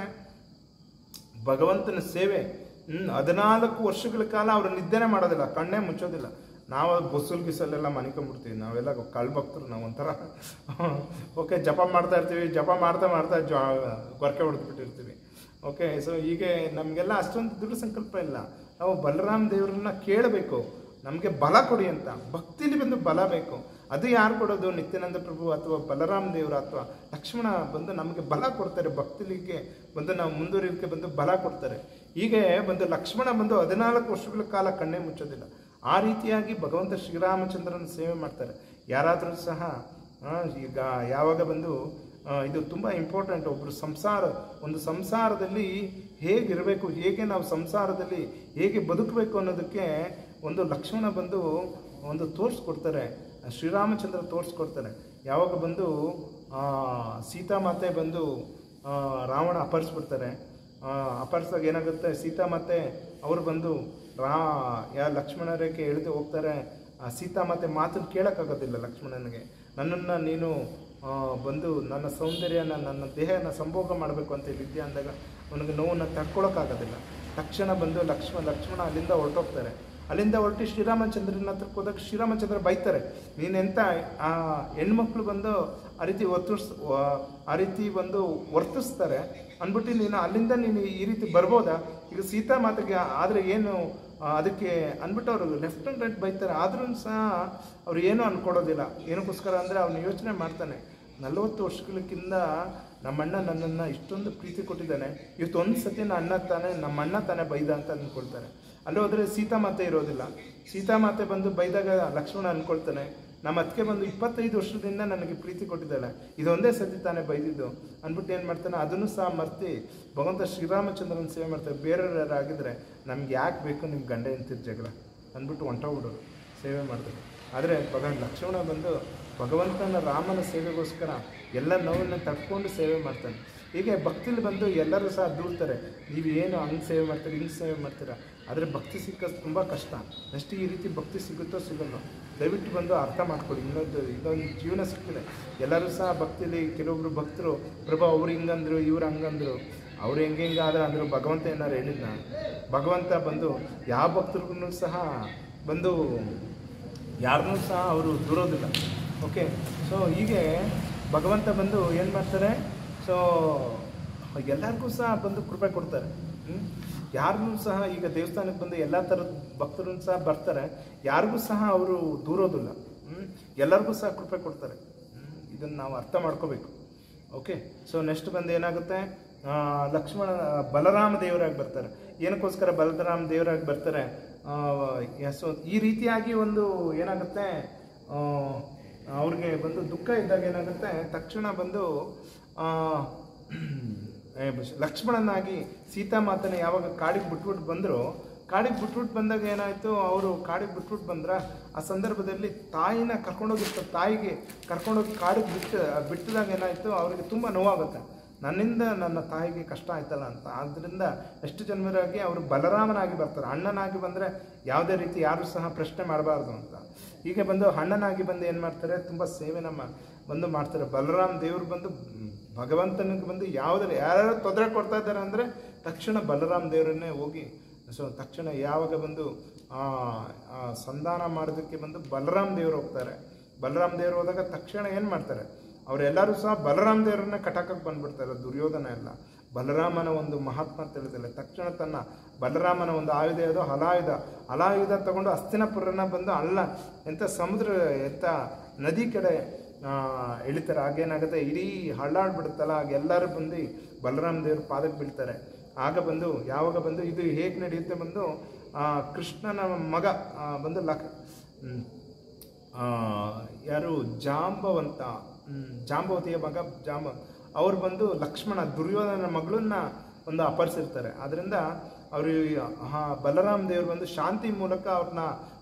ಭಗವಂತನ ಸೇವೆ ಹ್ಮ್, ಹದಿನಾಲ್ಕು ವರ್ಷಗಳ ಕಾಲ ಅವರು ನಿದ್ದೆನೆ ಮಾಡೋದಿಲ್ಲ ಕಣ್ಣೇ ಮುಚ್ಚೋದಿಲ್ಲ ನಾವು ಬಸ್ಸಲ್ ಗಿಸಲ್ಲೆಲ್ಲ ಮನಿಕೊಂಡ್ಬಿಡ್ತೀವಿ ನಾವೆಲ್ಲ ಕಳ್ಭಕ್ತರು ನಾವು ಒಂಥರ ಓಕೆ ಜಪ ಮಾಡ್ತಾ ಇರ್ತೀವಿ ಜಪ ಮಾಡ್ತಾ ಮಾಡ್ತಾ ಜ ಗೊರಕೆ ಹೊಡೆದ್ಬಿಟ್ಟಿರ್ತೀವಿ ಓಕೆ ಸೊ ಹೀಗೆ ನಮಗೆಲ್ಲ ಅಷ್ಟೊಂದು ದೃಢ ಸಂಕಲ್ಪ ಇಲ್ಲ ನಾವು ಬಲರಾಮ್ ದೇವರನ್ನ ಕೇಳಬೇಕು ನಮಗೆ ಬಲ ಕೊಡಿ ಅಂತ ಭಕ್ತಿಲಿ ಬಂದು ಬಲ ಬೇಕು ಅದು ಯಾರು ಕೊಡೋದು ನಿತ್ಯಾನಂದ ಪ್ರಭು ಅಥವಾ ಬಲರಾಮ್ ದೇವರು ಅಥವಾ ಲಕ್ಷ್ಮಣ ಬಂದು ನಮಗೆ ಬಲ ಕೊಡ್ತಾರೆ ಭಕ್ತಿಲಿಗೆ ಬಂದು ನಾವು ಮುಂದುವರಿಯೋಕ್ಕೆ ಬಂದು ಬಲ ಕೊಡ್ತಾರೆ ಹೀಗೆ ಬಂದು ಲಕ್ಷ್ಮಣ ಬಂದು ಹದಿನಾಲ್ಕು ವರ್ಷಗಳ ಕಾಲ ಕಣ್ಣೇ ಮುಚ್ಚೋದಿಲ್ಲ ಆ ರೀತಿಯಾಗಿ ಭಗವಂತ ಶ್ರೀರಾಮಚಂದ್ರನ ಸೇವೆ ಮಾಡ್ತಾರೆ ಯಾರಾದರೂ ಸಹ ಆ, ಈಗ ಯಾವಾಗ ಬಂದು ಆ, ಇದು ತುಂಬ ಇಂಪಾರ್ಟೆಂಟ್ ಒಬ್ಬರು ಸಂಸಾರ ಒಂದು ಸಂಸಾರದಲ್ಲಿ ಹೇಗಿರಬೇಕು ಹೇಗೆ ನಾವು ಸಂಸಾರದಲ್ಲಿ ಹೇಗೆ ಬದುಕಬೇಕು ಅನ್ನೋದಕ್ಕೆ ಒಂದು ಲಕ್ಷ್ಮಣ ಬಂದು ಒಂದು ತೋರಿಸ್ಕೊಡ್ತಾರೆ ಶ್ರೀರಾಮಚಂದ್ರ ತೋರಿಸ್ಕೊಡ್ತಾರೆ ಯಾವಾಗ ಬಂದು ಆ, ಸೀತಾಮಾತೆ ಬಂದು ಆ, ರಾವಣ ಅಪಹರಿಸ್ಬಿಡ್ತಾರೆ ಆ, ಅಪಹರಿಸಿದಾಗ ಏನಾಗುತ್ತೆ ಸೀತಾಮಾತೆ ಅವರು ಬಂದು ರಾ ಯಾ ಲಕ್ಷ್ಮಣ ರೇಖೆ ಎಳೆದು ಹೋಗ್ತಾರೆ ಆ ಸೀತಾಮಾತೆ ಮಾತನ್ನು ಕೇಳೋಕ್ಕಾಗೋದಿಲ್ಲ ಲಕ್ಷ್ಮಣನಿಗೆ ನನ್ನನ್ನು ನೀನು ಆ, ಬಂದು ನನ್ನ ಸೌಂದರ್ಯನ ನನ್ನ ದೇಹನ ಸಂಭೋಗ ಮಾಡಬೇಕು ಅಂತ ಹೇಳಿದ್ದೆ ಅಂದಾಗ ಅವನಿಗೆ ನೋವನ್ನು ತಡ್ಕೊಳಕ್ಕಾಗೋದಿಲ್ಲ ತಕ್ಷಣ ಬಂದು ಲಕ್ಷ್ಮಣ ಲಕ್ಷ್ಮಣ ಅಲ್ಲಿಂದ ಹೊರಟೋಗ್ತಾರೆ ಅಲ್ಲಿಂದ ಹೊರಟು ಶ್ರೀರಾಮಚಂದ್ರನ ಹತ್ರಕ್ಕೆ ಹೋದಾಗ ಶ್ರೀರಾಮಚಂದ್ರ ಬೈತಾರೆ ನೀನೆಂತ ಆ ಹೆಣ್ಮಕ್ಳು ಬಂದು ಆ ರೀತಿ ಒತ್ತಿಸ್ ಆ ರೀತಿ ಬಂದು ವರ್ತಿಸ್ತಾರೆ ಅಂದ್ಬಿಟ್ಟು ನೀನು ಅಲ್ಲಿಂದ ನೀನು ಈ ರೀತಿ ಬರ್ಬೋದಾ ಈಗ ಸೀತಾ ಮಾತೆಗೆ ಆದರೆ ಏನು ಆ, ಅದಕ್ಕೆ ಅಂದ್ಬಿಟ್ಟು ಅವರು ಲೆಫ್ಟ್ ಆ್ಯಂಡ್ ರೈಟ್ ಬೈತಾರೆ ಆದ್ರೂ ಸಹ ಅವ್ರು ಏನೂ ಅನ್ಕೊಡೋದಿಲ್ಲ ಏನಕ್ಕೋಸ್ಕರ ಅಂದರೆ ಅವನು ಯೋಚನೆ ಮಾಡ್ತಾನೆ ನಲವತ್ತು ವರ್ಷಗಳಕ್ಕಿಂತ ನಮ್ಮಣ್ಣ ನನ್ನನ್ನು ಇಷ್ಟೊಂದು ಪ್ರೀತಿ ಕೊಟ್ಟಿದ್ದಾನೆ ಇವತ್ತು ಒಂದು ಸತಿ ನನ್ನ ಅಣ್ಣ ತಾನೇ ನಮ್ಮ ಅಣ್ಣ ತಾನೇ ಬೈದ ಅಂತ ಅಂದ್ಕೊಳ್ತಾರೆ ಅಲ್ಲಿ ಹೋದರೆ ಸೀತಾಮಾತೆ ಇರೋದಿಲ್ಲ ಸೀತಾಮಾತೆ ಬಂದು ಬೈದಾಗ ಲಕ್ಷ್ಮಣ ಅನ್ಕೊಳ್ತಾನೆ ನಮ್ಮ ಅದಕ್ಕೆ ಬಂದು ಇಪ್ಪತ್ತೈದು ವರ್ಷದಿಂದ ನನಗೆ ಪ್ರೀತಿ ಕೊಟ್ಟಿದ್ದಾಳೆ ಇದೊಂದೇ ಸತಿ ತಾನೇ ಬೈದಿದ್ದು ಅಂದ್ಬಿಟ್ಟು ಏನು ಮಾಡ್ತಾನೆ ಅದನ್ನು ಸಹ ಮರ್ತಿ ಭಗವಂತ ಶ್ರೀರಾಮಚಂದ್ರನ ಸೇವೆ ಮಾಡ್ತಾರೆ ಬೇರೆಯವ್ರು ಆಗಿದ್ರೆ ನಮ್ಗೆ ಯಾಕೆ ಬೇಕು ನಿಮ್ಮ ಗಂಡ ಎಂತಿರ್ ಜಗಳ ಅಂದ್ಬಿಟ್ಟು ಹೊಂಟೋಗ್ಬಿಡೋರು ಸೇವೆ ಮಾಡಿದ್ರು ಆದರೆ ಭಗವಾನ್ ಲಕ್ಷ್ಮಣ ಬಂದು ಭಗವಂತನ ರಾಮನ ಸೇವೆಗೋಸ್ಕರ ಎಲ್ಲ ನೋವನ್ನು ತಡ್ಕೊಂಡು ಸೇವೆ ಮಾಡ್ತಾನೆ ಹೀಗೆ ಭಕ್ತಿಲಿ ಬಂದು ಎಲ್ಲರೂ ಸಹ ದೂಡ್ತಾರೆ ನೀವು ಏನು ಹಂಗೆ ಸೇವೆ ಮಾಡ್ತೀರಿ ಹಿಂಗೆ ಸೇವೆ ಮಾಡ್ತೀರಾ ಆದರೆ ಭಕ್ತಿ ಸಿಕ್ಕೋದು ತುಂಬ ಕಷ್ಟ ನೆಕ್ಸ್ಟ್ ಈ ರೀತಿ ಭಕ್ತಿ ಸಿಗುತ್ತೋ ಸಿಗಲ್ಲೋ ದಯವಿಟ್ಟು ಬಂದು ಅರ್ಥ ಮಾಡ್ಕೊಳ್ಳಿ ಇನ್ನೊಂದು ಇದೊಂದು ಜೀವನ ಸಿಗ್ತದೆ ಎಲ್ಲರೂ ಸಹ ಭಕ್ತಿಲಿ ಕೆಲವೊಬ್ರು ಭಕ್ತರು ಪ್ರಭು ಅವ್ರು ಹಿಂಗಂದ್ರು ಇವ್ರು ಹಂಗಂದ್ರು ಅವ್ರು ಹೆಂಗೆ ಹೆಂಗೆ ಆದ್ರೆ ಅಂದರು ಭಗವಂತ ಏನಾರು ಹೇಳಿದ್ನ ಭಗವಂತ ಬಂದು ಯಾವ ಭಕ್ತರಿಗೂ ಸಹ ಬಂದು ಯಾರನ್ನೂ ಸಹ ಅವರು ದೂರೋದಿಲ್ಲ ಓಕೆ ಸೊ ಹೀಗೆ ಭಗವಂತ ಬಂದು ಏನು ಮಾಡ್ತಾರೆ ಸೊ ಎಲ್ಲರಿಗೂ ಸಹ ಬಂದು ಕೃಪೆ ಕೊಡ್ತಾರೆ ಯಾರನ್ನೂ ಸಹ ಈಗ ದೇವಸ್ಥಾನಕ್ಕೆ ಬಂದು ಎಲ್ಲ ಥರದ ಭಕ್ತರು ಸಹ ಬರ್ತಾರೆ ಯಾರಿಗೂ ಸಹ ಅವರು ದೂರೋದಿಲ್ಲ ಹ್ಮ್? ಎಲ್ಲರಿಗೂ ಸಹ ಕೃಪೆ ಕೊಡ್ತಾರೆ ಇದನ್ನು ನಾವು ಅರ್ಥ ಮಾಡ್ಕೋಬೇಕು ಓಕೆ ಸೊ ನೆಕ್ಸ್ಟ್ ಬಂದು ಏನಾಗುತ್ತೆ ಆ, ಲಕ್ಷ್ಮಣ ಬಲರಾಮ ದೇವರಾಗಿ ಬರ್ತಾರೆ ಏನಕ್ಕೋಸ್ಕರ ಬಲರಾಮ ದೇವರಾಗಿ ಬರ್ತಾರೆ ಆ, ಸೊ ಈ ರೀತಿಯಾಗಿ ಒಂದು ಏನಾಗುತ್ತೆ ಆ, ಅವ್ರಿಗೆ ಬಂದು ದುಃಖ ಇದ್ದಾಗ ಏನಾಗುತ್ತೆ ತಕ್ಷಣ ಬಂದು ಆ, ಏ, ಬಸ್- ಲಕ್ಷ್ಮಣನಾಗಿ ಸೀತಾಮಾತನ ಯಾವಾಗ ಕಾಡಿಗೆ ಬಿಟ್ಬಿಟ್ಟು ಬಂದರು ಕಾಡಿಗೆ ಬಿಟ್ಬಿಟ್ಟು ಬಂದಾಗ ಏನಾಯಿತು ಅವರು ಕಾಡಿಗೆ ಬಿಟ್ಬಿಟ್ಟು ಬಂದ್ರ ಆ ಸಂದರ್ಭದಲ್ಲಿ ತಾಯಿನ ಕರ್ಕೊಂಡೋಗಿರ್ತಾರೆ ತಾಯಿಗೆ ಕರ್ಕೊಂಡೋಗಿ ಕಾಡಿಗೆ ಬಿಟ್ಟು ಬಿಟ್ಟಿದಾಗ ಏನಾಯಿತು ಅವರಿಗೆ ತುಂಬ ನೋವಾಗುತ್ತೆ ನನ್ನಿಂದ ನನ್ನ ತಾಯಿಗೆ ಕಷ್ಟ ಆಯ್ತಲ್ಲ ಅಂತ ಆದ್ದರಿಂದ ಎಷ್ಟು ಜನ್ಮರಾಗಿ ಅವರು ಬಲರಾಮನಾಗಿ ಬರ್ತಾರೆ ಅಣ್ಣನಾಗಿ ಬಂದರೆ ಯಾವುದೇ ರೀತಿ ಯಾರು ಸಹ ಪ್ರಶ್ನೆ ಮಾಡಬಾರ್ದು ಅಂತ ಹೀಗೆ ಬಂದು ಅಣ್ಣನಾಗಿ ಬಂದು ಏನು ಮಾಡ್ತಾರೆ ತುಂಬ ಸೇವೆ ನಮ್ಮ ಬಂದು ಮಾಡ್ತಾರೆ ಬಲರಾಮ್ ದೇವರು ಬಂದು ಮ್, ಭಗವಂತನಿಗೆ ಬಂದು ಯಾವುದ್ರ ಯಾರ್ಯಾರು ತೊಂದರೆ ಕೊಡ್ತಾ ಇದ್ದಾರೆ ಅಂದರೆ ತಕ್ಷಣ ಬಲರಾಮ್ ದೇವರನ್ನೇ ಹೋಗಿ ಸೊ ತಕ್ಷಣ ಯಾವಾಗ ಬಂದು ಆ, ಆ, ಸಂಧಾನ ಮಾಡೋದಕ್ಕೆ ಬಂದು ಬಲರಾಮ್ ದೇವರು ಹೋಗ್ತಾರೆ ಬಲರಾಮ್ ದೇವರು ಹೋದಾಗ ತಕ್ಷಣ ಏನು ಮಾಡ್ತಾರೆ ಅವರೆಲ್ಲರೂ ಸಹ ಬಲರಾಮ್ ದೇವರನ್ನ ಕಟಾಕಕ್ಕೆ ಬಂದ್ಬಿಡ್ತಾರೆ ದುರ್ಯೋಧನ ಎಲ್ಲ ಬಲರಾಮನ ಒಂದು ಮಹಾತ್ಮ ತಿಳಿದಿಲ್ಲ ತಕ್ಷಣ ತನ್ನ ಬಲರಾಮನ ಒಂದು ಆಯುಧ ಯಾವುದೋ ಹಲಾಯುಧ ಹಲಾಯುಧ ತಗೊಂಡು ಹಸ್ತಿನಪುರನ ಬಂದು ಅಲ್ಲ ಎಂಥ ಸಮುದ್ರ ಎಂಥ ನದಿ ಕಡೆ ಆ, ಇಳಿತಾರೆ ಆಗೇನಾಗುತ್ತೆ ಇಡೀ ಹಳ್ಳಾಡ್ಬಿಡುತ್ತಲ್ಲ ಆಗ ಎಲ್ಲರೂ ಬಂದು ಬಲರಾಮ್ ದೇವ್ರ ಪಾದಕ್ಕೆ ಬೀಳ್ತಾರೆ ಆಗ ಬಂದು ಯಾವಾಗ ಬಂದು ಇದು ಹೇಗೆ ನಡೆಯುತ್ತೆ ಬಂದು ಆ, ಕೃಷ್ಣನ ಮಗ ಆ, ಬಂದು ಲಕ್ ಹ್ಮ್. ಆ, ಯಾರು ಜಾಂಬವಂತ ಹ್ಮ್, ಜಾಂಬವತಿಯ ಮಗ ಜಾಂಬ ಅವ್ರು ಬಂದು ಲಕ್ಷ್ಮಣ ದುರ್ಯೋಧನ ಮಗಳನ್ನ ಒಂದು ಅಪಹರಿಸಿರ್ತಾರೆ ಅದರಿಂದ ಅವರು ಬಲರಾಮ್ ದೇವರು ಬಂದು ಶಾಂತಿ ಮೂಲಕ ಅವ್ರನ್ನ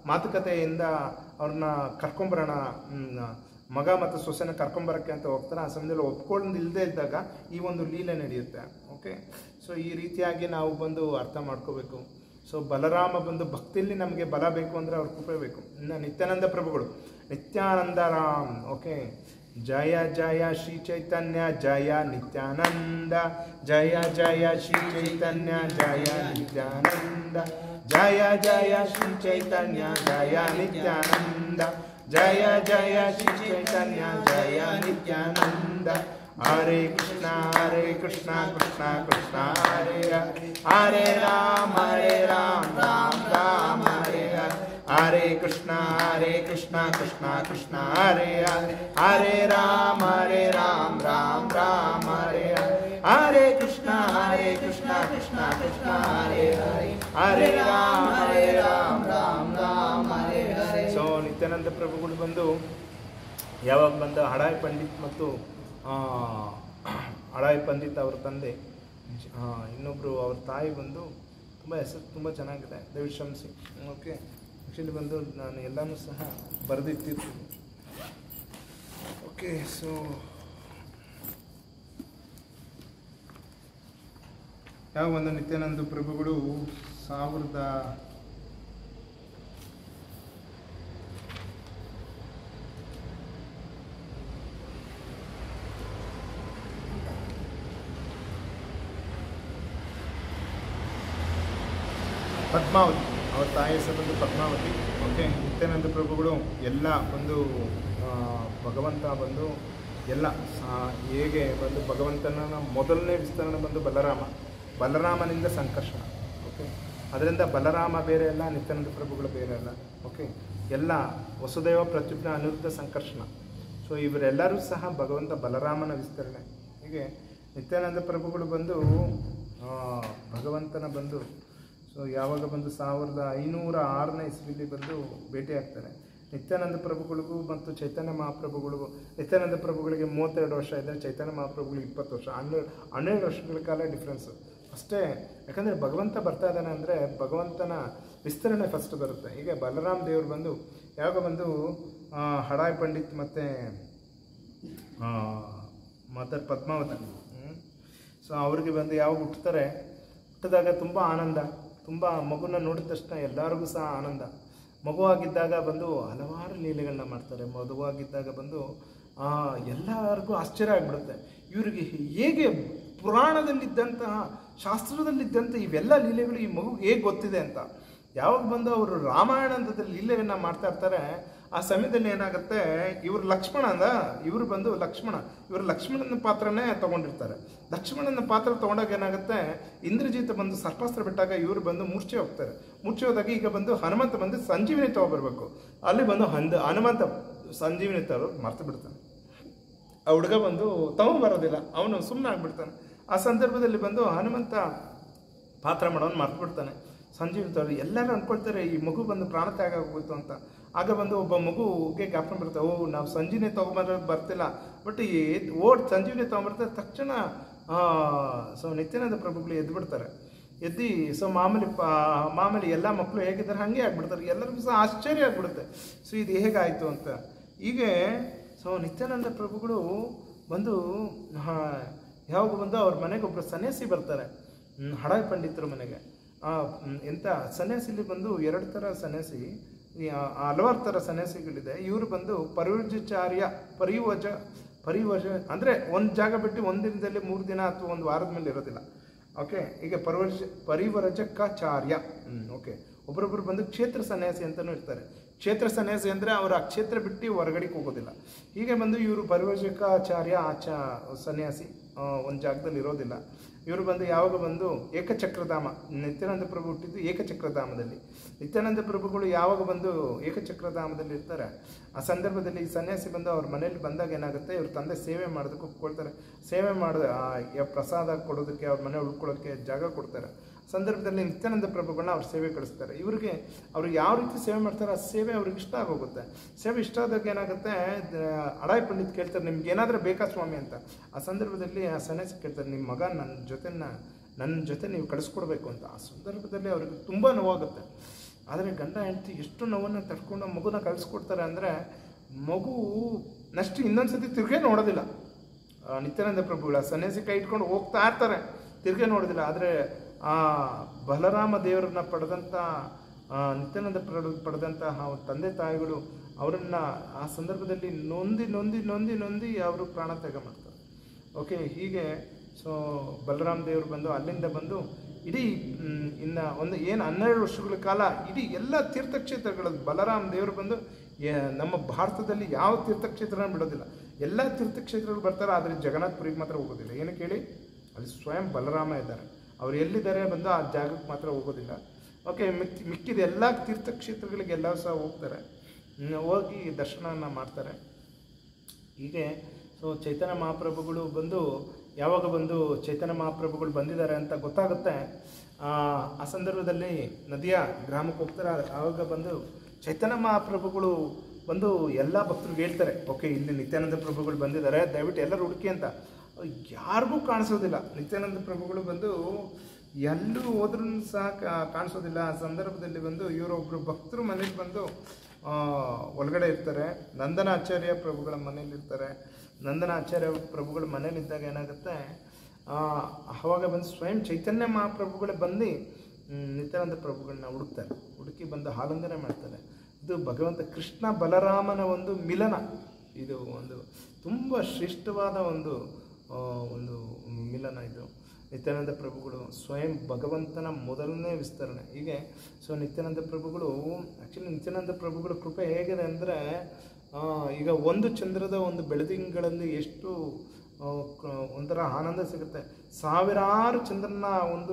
ಮಾತುಕತೆಯಿಂದ ಅವ್ರನ್ನ ಕರ್ಕೊಂಬರೋಣ ಮ್, ಮಗ ಮತ್ತು ಸೊಸೆನ ಕರ್ಕೊಂಬರಕ್ಕೆ ಅಂತ ಹೋಗ್ತಾರೆ ಆ ಸಮಯದಲ್ಲಿ ಒಪ್ಕೊಂಡು ಇಲ್ಲದೆ ಇದ್ದಾಗ ಈ ಒಂದು ಲೀಲೆ ನಡೆಯುತ್ತೆ ಓಕೆ ಸೊ ಈ ರೀತಿಯಾಗಿ ನಾವು ಬಂದು ಅರ್ಥ ಮಾಡ್ಕೋಬೇಕು ಸೊ ಬಲರಾಮ ಬಂದು ಭಕ್ತಿಯಲ್ಲಿ ನಮಗೆ ಬಲ ಬೇಕು ಅಂದರೆ ಅವ್ರ ಕೃಪೆ ಬೇಕು ಇನ್ನು ನಿತ್ಯಾನಂದ ಪ್ರಭುಗಳು ನಿತ್ಯಾನಂದ ರಾಮ್ ಓಕೆ ಜಯ ಜಯ ಶ್ರೀ ಚೈತನ್ಯ ಜಯ ನಿತ್ಯಾನಂದ ಜಯ ಜಯ ಶ್ರೀ ಚೈತನ್ಯ ಜಯ ನಿತ್ಯಾನಂದ ಜಯ ಜಯ ಶ್ರೀ ಚೈತನ್ಯ ಜಯ ನಿತ್ಯಾನಂದ ಜಯ ಜಯ ಶ್ರೀ ಚೈತನ್ಯ ಜಯ ನಿತ್ಯಾನಂದ ಹರೇ ಕೃಷ್ಣ ಹರೇ ಕೃಷ್ಣ ಕೃಷ್ಣ ಕೃಷ್ಣ ಹರೇ ಹರೇ ಹರೇ ರಾಮ ಹರೇ ರಾಮ ರಾಮ ರಾಮ ಹರೇ ಹರೇ ಹರೇ ಕೃಷ್ಣ ಹರೇ ಕೃಷ್ಣ ಕೃಷ್ಣ ಕೃಷ್ಣ ಹರೇ ಹರೇ ಹರೇ ರಾಮ ಹರೇ ರಾಮ ರಾಮ ರಾಮ ಹರೇ ಹರೇ ಹರೇ ಕೃಷ್ಣ ಹರೇ ಕೃಷ್ಣ ಕೃಷ್ಣ ಕೃಷ್ಣ ಹರೇ ಹರೇ ಹರೇ ರಾಮ ಹರೇ ರಾಮ ರಾಮ ರಾಮ ಹರೇ ಹರೇ ಸೊ ನಿತ್ಯಾನಂದ ಪ್ರಭುಗಳು ಬಂದು ಯಾವಾಗ ಬಂದ ಹಡಾಯ್ ಪಂಡಿತ್ ಮತ್ತು ಆ, ಹಡಾಯ್ ಪಂಡಿತ್ ಅವರ ತಂದೆ ಆ, ಇನ್ನೊಬ್ರು ಅವ್ರ ತಾಯಿ ಬಂದು ತುಂಬ ಹೆಸರು ತುಂಬ ಚೆನ್ನಾಗಿದೆ ದಯವಿಟ್ಟು ಕ್ಷಮಿಸಿ ಓಕೆ ಆ್ಯಕ್ಚುಲಿ ಬಂದು ನಾನು ಎಲ್ಲನೂ ಸಹ ಬರೆದಿಟ್ಟಿರ್ತೀನಿ ಓಕೆ ಸೊ ಯಾವ ಒಂದು ನಿತ್ಯಾನಂದ ಪ್ರಭುಗಳು ಸಾವಿರದ ಪದ್ಮಾವತಿ ಅವ್ರ ತಾಯಿ ಹೆಸರು ಬಂದು ಪದ್ಮಾವತಿ ಓಕೆ ನಿತ್ಯಾನಂದ ಪ್ರಭುಗಳು ಎಲ್ಲ ಒಂದು ಆ, ಭಗವಂತ ಬಂದು ಎಲ್ಲ ಸಾ- ಹೇಗೆ ಬಂದು ಭಗವಂತನ ಮೊದಲನೇ ವಿಸ್ತರಣೆ ಬಂದು ಬಲರಾಮ ಬಲರಾಮನಿಂದ ಸಂಕರ್ಷಣ ಓಕೆ ಅದರಿಂದ ಬಲರಾಮ ಬೇರೆ ಅಲ್ಲ ನಿತ್ಯಾನಂದ ಪ್ರಭುಗಳು ಬೇರೆ ಅಲ್ಲ ಓಕೆ ಎಲ್ಲ ವಸುದೇವ ಪ್ರತ್ಯುಪ್ನ ಅನಿರುದ್ಧ ಸಂಕರ್ಷಣ ಸೊ ಇವರೆಲ್ಲರೂ ಸಹ ಭಗವಂತ ಬಲರಾಮನ ವಿಸ್ತರಣೆ ಹೀಗೆ ನಿತ್ಯಾನಂದ ಪ್ರಭುಗಳು ಬಂದು ಆ, ಭಗವಂತನ ಬಂದು ಸೊ ಯಾವಾಗ ಬಂದು ಸಾವಿರದ ಐನೂರ ಆರನೇ ಇಸ್ವಿಲಿ ಬಂದು ಭೇಟಿ ಆಗ್ತಾರೆ ನಿತ್ಯಾನಂದ ಪ್ರಭುಗಳಿಗೂ ಮತ್ತು ಚೈತನ್ಯ ಮಹಾಪ್ರಭುಗಳಿಗೂ ನಿತ್ಯಾನಂದ ಪ್ರಭುಗಳಿಗೆ ಮೂವತ್ತೆರಡು ವರ್ಷ ಇದ್ದರೆ ಚೈತನ್ಯ ಮಹಾಪ್ರಭುಗಳಿಗೆ ಇಪ್ಪತ್ತು ವರ್ಷ ಹನ್ನೆರಡು ಹನ್ನೆರಡು ವರ್ಷಗಳ ಕಾಲ ಡಿಫ್ರೆನ್ಸು ಅಷ್ಟೇ ಯಾಕಂದರೆ ಭಗವಂತ ಬರ್ತಾ ಇದ್ದಾನೆ ಅಂದರೆ ಭಗವಂತನ ವಿಸ್ತರಣೆ ಫಸ್ಟ್ ಬರುತ್ತೆ ಹೀಗೆ ಬಲರಾಮ್ ದೇವರು ಬಂದು ಯಾವಾಗ ಬಂದು ಆ, ಹಡಾಯ್ ಪಂಡಿತ್ ಮತ್ತು ಮದರ್ ಪದ್ಮಾವತಿ ಸೊ ಅವ್ರಿಗೆ ಬಂದು ಯಾವಾಗ ಹುಟ್ಟುತ್ತಾರೆ ಹುಟ್ಟಿದಾಗ ತುಂಬ ಆನಂದ ತುಂಬ ಮಗುನ ನೋಡಿದ ತಕ್ಷಣ ಎಲ್ಲರಿಗೂ ಸಹ ಆನಂದ ಮಗುವಾಗಿದ್ದಾಗ ಬಂದು ಹಲವಾರು ಲೀಲೆಗಳನ್ನ ಮಾಡ್ತಾರೆ ಮಗುವಾಗಿದ್ದಾಗ ಬಂದು ಆ, ಎಲ್ಲರಿಗೂ ಆಶ್ಚರ್ಯ ಆಗಿಬಿಡುತ್ತೆ ಇವರಿಗೆ ಹೇಗೆ ಪುರಾಣದಲ್ಲಿದ್ದಂತಹ ಶಾಸ್ತ್ರದಲ್ಲಿದ್ದಂಥ ಇವೆಲ್ಲ ಲೀಲೆಗಳು ಈ ಮಗು ಹೇಗೆ ಗೊತ್ತಿದೆ ಅಂತ ಯಾವಾಗ ಬಂದು ಅವರು ರಾಮಾಯಣದ ಲೀಲೆಯನ್ನ ಮಾಡ್ತಾ ಇರ್ತಾರೆ ಆ ಸಮಯದಲ್ಲಿ ಏನಾಗುತ್ತೆ ಇವರು ಲಕ್ಷ್ಮಣ ಅಂದ ಇವರು ಬಂದು ಲಕ್ಷ್ಮಣ ಇವರು ಲಕ್ಷ್ಮಣನ ಪಾತ್ರನೇ ತಗೊಂಡಿರ್ತಾರೆ ಲಕ್ಷ್ಮಣನ ಪಾತ್ರ ತಗೊಂಡಾಗ ಏನಾಗುತ್ತೆ ಇಂದ್ರಜಿತ್ ಬಂದು ಸರ್ಪಾಸ್ತ್ರ ಬಿಟ್ಟಾಗ ಇವರು ಬಂದು ಮೂರ್ಛೆ ಹೋಗ್ತಾರೆ ಮೂರ್ಛೆ ಹೋದಾಗ ಈಗ ಬಂದು ಹನುಮಂತ ಬಂದು ಸಂಜೀವಿನಿ ತಗೊಬರ್ಬೇಕು ಅಲ್ಲಿ ಬಂದು ಹಂದ ಹನುಮಂತ ಸಂಜೀವಿನಿ ತರೋ ಮರ್ತು ಬಿಡ್ತಾನೆ ಆ ಹುಡುಗ ಬಂದು ತಗೊಂಬರೋದಿಲ್ಲ ಅವನು ಸುಮ್ಮನೆ ಆಗ್ಬಿಡ್ತಾನೆ ಆ ಸಂದರ್ಭದಲ್ಲಿ ಬಂದು ಹನುಮಂತ ಪಾತ್ರ ಮಾಡೋನು ಮರ್ತು ಬಿಡ್ತಾನೆ ಸಂಜೀವ್ ತವರು ಎಲ್ಲರೂ ಅನ್ಕೊಳ್ತಾರೆ ಈ ಮಗು ಬಂದು ಪ್ರಾಣತ್ಯಾಗ ಆಗೋಗ್ಬಿಡ್ತು ಅಂತ ಆಗ ಬಂದು ಒಬ್ಬ ಮಗುಗೆ ಜ್ಞಾಪನ ಬರುತ್ತೆ ಓ ನಾವು ಸಂಜೀವಿನಿ ತೊಗೊಂಬರೋದು ಬರ್ತಿಲ್ಲ ಬಟ್ ಈ ಓಡ್ ಸಂಜೀವಿನಿ ತೊಗೊಂಬರ್ತಾರೆ ತಕ್ಷಣ ಸೊ ನಿತ್ಯಾನಂದ ಪ್ರಭುಗಳು ಎದ್ದು ಬಿಡ್ತಾರೆ ಎದ್ದು ಸೊ ಮಾಮೂಲಿ ಪ ಮಾಮೂಲಿ ಎಲ್ಲ ಮಕ್ಕಳು ಹೇಗಿದ್ದಾರೆ ಹಾಗೆ ಆಗ್ಬಿಡ್ತಾರೆ ಎಲ್ಲರಿಗೂ ಸಹ ಆಶ್ಚರ್ಯ ಆಗ್ಬಿಡುತ್ತೆ ಸೊ ಇದು ಹೇಗಾಯಿತು ಅಂತ ಹೀಗೆ ಸೊ ನಿತ್ಯಾನಂದ ಪ್ರಭುಗಳು ಬಂದು ಹಾ, ಯಾವಾಗ ಬಂದು ಅವ್ರ ಮನೆಗೆ ಒಬ್ಬರು ಸನ್ಯಾಸಿ ಬರ್ತಾರೆ ಹ್ಮ್, ಹಡಾಯ್ ಪಂಡಿತರ ಮನೆಗೆ ಆ, ಹ್ಮ್, ಎಂತ ಸನ್ಯಾಸಿಲಿ ಬಂದು ಎರಡು ಥರ ಸನ್ಯಾಸಿ ಈ ಆ- ಹಲವಾರು ಥರ ಸನ್ಯಾಸಿಗಳಿದೆ ಇವರು ಬಂದು ಪರಿವರ್ಜಾಚಾರ್ಯ ಪರಿವಜ ಪರಿವಜ ಅಂದರೆ ಒಂದು ಜಾಗ ಬಿಟ್ಟು ಒಂದು ದಿನದಲ್ಲಿ ಮೂರು ದಿನ ಅಥವಾ ಒಂದು ವಾರದ ಮೇಲೆ ಇರೋದಿಲ್ಲ ಓಕೆ ಈಗ ಪರಿವರ್ಜ ಪರಿವರಜಕಾಚಾರ್ಯ ಹ್ಮ್ ಓಕೆ ಒಬ್ಬರೊಬ್ಬರು ಬಂದು ಕ್ಷೇತ್ರ ಸನ್ಯಾಸಿ ಅಂತಲೂ ಇರ್ತಾರೆ ಕ್ಷೇತ್ರ ಸನ್ಯಾಸಿ ಅಂದರೆ ಅವರು ಆ ಕ್ಷೇತ್ರ ಬಿಟ್ಟು ಹೊರಗಡೆಗೆ ಹೋಗೋದಿಲ್ಲ ಹೀಗೆ ಬಂದು ಇವರು ಪರಿವರ್ಜಕಾಚಾರ್ಯ ಆಚ ಸನ್ಯಾಸಿ ಒಂದು ಜಾಗದಲ್ಲಿ ಇರೋದಿಲ್ಲ ಇವರು ಬಂದು ಯಾವಾಗ ಬಂದು ಏಕಚಕ್ರಧಾಮ ನಿತ್ಯಾನಂದ ಪ್ರಭು ಹುಟ್ಟಿದ್ದು ಏಕಚಕ್ರಧಾಮದಲ್ಲಿ ನಿತ್ಯಾನಂದ ಪ್ರಭುಗಳು ಯಾವಾಗ ಬಂದು ಏಕಚಕ್ರಧಾಮದಲ್ಲಿ ಇರ್ತಾರೆ ಆ ಸಂದರ್ಭದಲ್ಲಿ ಈ ಸನ್ಯಾಸಿ ಬಂದು ಅವ್ರ ಮನೇಲಿ ಬಂದಾಗ ಏನಾಗುತ್ತೆ ಇವ್ರ ತಂದೆ ಸೇವೆ ಮಾಡೋದಕ್ಕೆ ಒಪ್ಕೊಳ್ತಾರೆ ಸೇವೆ ಮಾಡಿದ ಪ್ರಸಾದ ಕೊಡೋದಕ್ಕೆ ಅವ್ರ ಮನೆ ಉಳ್ಕೊಳ್ಳೋಕ್ಕೆ ಜಾಗ ಕೊಡ್ತಾರೆ ಸಂದರ್ಭದಲ್ಲಿ ನಿತ್ಯಾನಂದ ಪ್ರಭುಗಳನ್ನ ಅವ್ರ ಸೇವೆ ಕಳಿಸ್ತಾರೆ ಇವ್ರಿಗೆ ಅವ್ರು ಯಾವ ರೀತಿ ಸೇವೆ ಮಾಡ್ತಾರೆ ಆ ಸೇವೆ ಅವ್ರಿಗೆ ಇಷ್ಟ ಆಗೋಗುತ್ತೆ ಸೇವೆ ಇಷ್ಟ ಆದಾಗ ಏನಾಗುತ್ತೆ ದ- ಅಡಾಯ್ ಪಂಡಿತ್ ಕೇಳ್ತಾರೆ ನಿಮ್ಗೆ ಏನಾದರೂ ಬೇಕಾ ಸ್ವಾಮಿ ಅಂತ ಆ ಸಂದರ್ಭದಲ್ಲಿ ಆ ಸನ್ಯಾಸಿ ಕೇಳ್ತಾರೆ ನಿಮ್ಮ ಮಗ ನನ್ನ ಜೊತೆನ ನನ್ನ ಜೊತೆ ನೀವು ಕಳಿಸ್ಕೊಡ್ಬೇಕು ಅಂತ ಆ ಸಂದರ್ಭದಲ್ಲಿ ಅವ್ರಿಗೆ ತುಂಬ ನೋವಾಗುತ್ತೆ ಆದರೆ ಗಂಡ ಹೆಂಡತಿ ಎಷ್ಟು ನೋವನ್ನು ತಡ್ಕೊಂಡು ಆ ಮಗುನ ಕಳಿಸ್ಕೊಡ್ತಾರೆ ಅಂದರೆ ಮಗು ನೆಕ್ಸ್ಟ್ ಇನ್ನೊಂದು ಸತಿ ತಿರುಗೇ ನೋಡೋದಿಲ್ಲ ಆ, ನಿತ್ಯಾನಂದ ಪ್ರಭುಗಳ ಸನ್ಯಾಸಿ ಕೈ ಇಟ್ಕೊಂಡು ಹೋಗ್ತಾ ಇರ್ತಾರೆ ತಿರುಗೇ ನೋಡೋದಿಲ್ಲ ಆದರೆ ಆ ಬಲರಾಮ ದೇವರನ್ನ ಪಡೆದಂಥ ಆ, ನಿತ್ಯಾನಂದ ಪಡ ಪಡೆದಂತಹ ತಂದೆ ತಾಯಿಗಳು ಅವರನ್ನ ಆ ಸಂದರ್ಭದಲ್ಲಿ ನೊಂದಿ ನೊಂದಿ ನೊಂದಿ ನೊಂದಿ ಅವರು ಪ್ರಾಣ ತ್ಯಾಗ ಮಾಡ್ತಾರೆ ಓಕೆ ಹೀಗೆ ಸೊ ಬಲರಾಮ್ ದೇವರು ಬಂದು ಅಲ್ಲಿಂದ ಬಂದು ಇಡೀ ಮ್, ಇನ್ನ ಒಂದು ಏನು ಹನ್ನೆರಡು ವರ್ಷಗಳ ಕಾಲ ಇಡೀ ಎಲ್ಲ ತೀರ್ಥಕ್ಷೇತ್ರಗಳಲ್ಲಿ ಬಲರಾಮ್ ದೇವರು ಬಂದು ಏ- ನಮ್ಮ ಭಾರತದಲ್ಲಿ ಯಾವ ತೀರ್ಥಕ್ಷೇತ್ರನ ಬಿಡೋದಿಲ್ಲ ಎಲ್ಲ ತೀರ್ಥಕ್ಷೇತ್ರಗಳು ಬರ್ತಾರೆ ಆದರೆ ಜಗನ್ನಾಥ್ಪುರಿಗೆ ಮಾತ್ರ ಹೋಗೋದಿಲ್ಲ ಏನಕ್ಕೆ ಹೇಳಿ ಅಲ್ಲಿ ಸ್ವಯಂ ಬಲರಾಮ ಇದ್ದಾರೆ ಅವ್ರು ಎಲ್ಲಿದ್ದಾರೆ ಬಂದು ಆ ಜಾಗಕ್ಕೆ ಮಾತ್ರ ಹೋಗೋದಿಲ್ಲ ಓಕೆ ಮಿಕ್ಕಿ ಮಿಕ್ಕಿದ ಎಲ್ಲ ತೀರ್ಥಕ್ಷೇತ್ರಗಳಿಗೆ ಎಲ್ಲ ಸಹ ಹೋಗ್ತಾರೆ ಹ್ಮ್, ಹೋಗಿ ದರ್ಶನನ ಮಾಡ್ತಾರೆ ಹೀಗೆ ಸೊ ಚೈತನ್ಯ ಮಹಾಪ್ರಭುಗಳು ಬಂದು ಯಾವಾಗ ಬಂದು ಚೈತನ್ಯ ಮಹಾಪ್ರಭುಗಳು ಬಂದಿದ್ದಾರೆ ಅಂತ ಗೊತ್ತಾಗುತ್ತೆ ಆ ಆ ಸಂದರ್ಭದಲ್ಲಿ ನದಿಯ ಗ್ರಾಮಕ್ಕೆ ಹೋಗ್ತಾರೆ ಆವಾಗ ಬಂದು ಚೈತನ್ಯ ಮಹಾಪ್ರಭುಗಳು ಬಂದು ಎಲ್ಲ ಭಕ್ತರಿಗೆ ಹೇಳ್ತಾರೆ ಓಕೆ ಇಲ್ಲಿ ನಿತ್ಯಾನಂದ ಪ್ರಭುಗಳು ಬಂದಿದ್ದಾರೆ ದಯವಿಟ್ಟು ಎಲ್ಲರೂ ಹುಡುಕಿ ಅಂತ ಯಾರಿಗೂ ಕಾಣಿಸೋದಿಲ್ಲ ನಿತ್ಯಾನಂದ ಪ್ರಭುಗಳು ಬಂದು ಎಲ್ಲೂ ಹೋದ್ರೂ ಸಹ ಕಾ- ಕಾಣಿಸೋದಿಲ್ಲ ಆ ಸಂದರ್ಭದಲ್ಲಿ ಬಂದು ಇವರೊಬ್ಬರು ಭಕ್ತರು ಮನೆಗೆ ಬಂದು ಆ, ಒಳಗಡೆ ಇರ್ತಾರೆ ನಂದನಾಚಾರ್ಯ ಪ್ರಭುಗಳ ಮನೇಲಿ ಇರ್ತಾರೆ ನಂದನಾಚಾರ್ಯ ಪ್ರಭುಗಳ ಮನೇಲಿದ್ದಾಗ ಏನಾಗುತ್ತೆ ಆ, ಆವಾಗ ಬಂದು ಸ್ವಯಂ ಚೈತನ್ಯ ಮಹಾಪ್ರಭುಗಳೇ ಬಂದು ಮ್, ನಿತ್ಯಾನಂದ ಪ್ರಭುಗಳನ್ನ ಹುಡುಕ್ತಾರೆ ಹುಡುಕಿ ಬಂದು ಆಲಿಂಗನೆ ಮಾಡ್ತಾರೆ ಇದು ಭಗವಂತ ಕೃಷ್ಣ ಬಲರಾಮನ ಒಂದು ಮಿಲನ ಇದು ಒಂದು ತುಂಬ ಶ್ರೇಷ್ಠವಾದ ಒಂದು ಆ, ಒಂದು ಮಿಲನ ಇದು ನಿತ್ಯಾನಂದ ಪ್ರಭುಗಳು ಸ್ವಯಂ ಭಗವಂತನ ಮೊದಲನೇ ವಿಸ್ತರಣೆ ಹೀಗೆ ಸೊ ನಿತ್ಯಾನಂದ ಪ್ರಭುಗಳು ಆ್ಯಕ್ಚುಲಿ ನಿತ್ಯಾನಂದ ಪ್ರಭುಗಳ ಕೃಪೆ ಹೇಗಿದೆ ಅಂದರೆ ಈಗ ಒಂದು ಚಂದ್ರದ ಒಂದು ಬೆಳದಿಂಗಳಲ್ಲಿ ಎಷ್ಟು ಆ, ಕ- ಒಂಥರ ಆನಂದ ಸಿಗುತ್ತೆ ಸಾವಿರಾರು ಚಂದ್ರನ ಒಂದು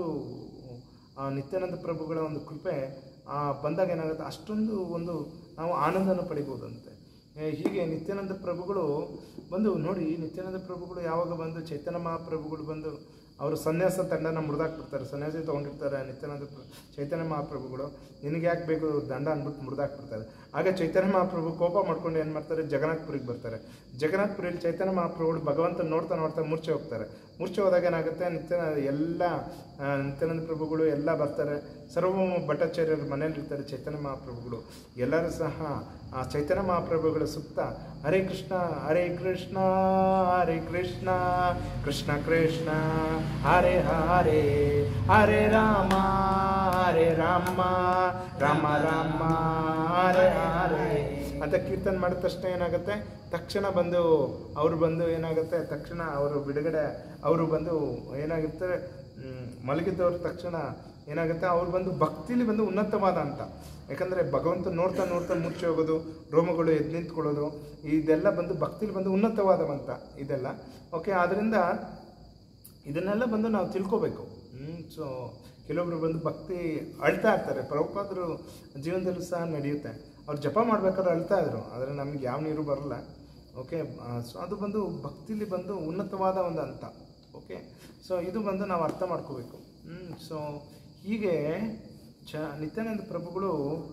ಆ ನಿತ್ಯಾನಂದ ಪ್ರಭುಗಳ ಒಂದು ಕೃಪೆ ಆ, ಬಂದಾಗ ಏನಾಗುತ್ತೆ ಅಷ್ಟೊಂದು ಒಂದು ನಾವು ಆನಂದನ ಪಡಿಬೋದಂತೆ ಏ, ಹೀಗೆ ನಿತ್ಯಾನಂದ ಪ್ರಭುಗಳು ಬಂದು ನೋಡಿ ನಿತ್ಯಾನಂದ ಪ್ರಭುಗಳು ಯಾವಾಗ ಬಂದು ಚೈತನ್ಯ ಮಹಾಪ್ರಭುಗಳು ಬಂದು ಅವರು ಸನ್ಯಾಸ ತಂಡನ ಮುರಿದಾಕ್ಬಿಡ್ತಾರೆ ಸನ್ಯಾಸಿ ತೊಗೊಂಡಿರ್ತಾರೆ ನಿತ್ಯಾನಂದ ಪ್ರ- ಚೈತನ್ಯ ಮಹಾಪ್ರಭುಗಳು ನಿನಗೆ ಯಾಕೆ ಬೇಕು ದಂಡ ಅಂದ್ಬಿಟ್ಟು ಮುರಿದಾಕ್ಬಿಡ್ತಾರೆ ಆಗ ಚೈತನ್ಯ ಮಹಾಪ್ರಭು ಕೋಪ ಮಾಡ್ಕೊಂಡು ಏನು ಮಾಡ್ತಾರೆ ಜಗನ್ನಾಥ್ಪುರಿಗೆ ಬರ್ತಾರೆ ಜಗನ್ನಾಥ್ಪುರಿಯಲ್ಲಿ ಚೈತನ್ಯ ಮಹಾಪ್ರಭುಗಳು ಭಗವಂತ ನೋಡ್ತಾ ನೋಡ್ತಾ ಮೂರ್ಛೆ ಹೋಗ್ತಾರೆ ಮೂರ್ಛೆ ಹೋದಾಗ ಏನಾಗುತ್ತೆ ನಿತ್ಯ ಎಲ್ಲ ಆ, ನಿತ್ಯಾನಂದ ಪ್ರಭುಗಳು ಎಲ್ಲ ಬರ್ತಾರೆ ಸರ್ವಭೌಮ ಭಟ್ಟಾಚಾರ್ಯರ ಮನೇಲಿ ಇರ್ತಾರೆ ಚೈತನ್ಯ ಮಹಾಪ್ರಭುಗಳು ಎಲ್ಲರೂ ಸಹ ಆ ಚೈತನ್ಯ ಮಹಾಪ್ರಭುಗಳ ಸುತ್ತ ಹರೇ ಕೃಷ್ಣ ಹರೇ ಕೃಷ್ಣ ಹರೇ ಕೃಷ್ಣ ಕೃಷ್ಣ ಕೃಷ್ಣ ಹರೇ ಹರೇ ಹರೇ ರಾಮ ಹರೇ ರಾಮ ರಾಮ ರಾಮ ಹರೇ ಹರೇ ಅಂತ ಕೀರ್ತನೆ ಮಾಡಿದ ತಕ್ಷಣ ಏನಾಗುತ್ತೆ ತಕ್ಷಣ ಬಂದು ಅವರು ಬಂದು ಏನಾಗುತ್ತೆ ತಕ್ಷಣ ಅವರು ಬಿಡುಗಡೆ ಅವರು ಬಂದು ಏನಾಗಿರ್ತಾರೆ ಮ್, ಮಲಗಿದ್ದವ್ರ ತಕ್ಷಣ ಏನಾಗುತ್ತೆ ಅವ್ರು ಬಂದು ಭಕ್ತಿಲಿ ಬಂದು ಉನ್ನತವಾದ ಅಂತ ಯಾಕಂದರೆ ಭಗವಂತ ನೋಡ್ತಾ ನೋಡ್ತಾ ಮುಚ್ಚಿ ಹೋಗೋದು ರೋಮಗಳು ಎದ್ದು ನಿಂತ್ಕೊಳ್ಳೋದು ಇದೆಲ್ಲ ಬಂದು ಭಕ್ತಿಲಿ ಬಂದು ಉನ್ನತವಾದವಂತ ಇದೆಲ್ಲ ಓಕೆ ಆದ್ದರಿಂದ ಇದನ್ನೆಲ್ಲ ಬಂದು ನಾವು ತಿಳ್ಕೊಬೇಕು ಸೊ ಕೆಲವೊಬ್ರು ಬಂದು ಭಕ್ತಿ ಅಳ್ತಾ ಇರ್ತಾರೆ ಪ್ರಭುಪಾದರು ಜೀವನದಲ್ಲೂ ಸಹ ನಡೆಯುತ್ತೆ ಅವ್ರು ಜಪ ಮಾಡ್ಬೇಕಾದ್ರೆ ಅಳ್ತಾ ಇದ್ರು ಆದರೆ ನಮ್ಗೆ ಯಾವ ನೀರು ಬರಲ್ಲ ಓಕೆ ಸೊ ಅದು ಬಂದು ಭಕ್ತಿಲಿ ಬಂದು ಉನ್ನತವಾದ ಒಂದು ಹಂತ ಓಕೆ ಸೊ ಇದು ಬಂದು ನಾವು ಅರ್ಥ ಮಾಡ್ಕೋಬೇಕು ಸೊ ಹೀಗೆ ಚ ನಿತ್ಯಾನಂದ ಪ್ರಭುಗಳು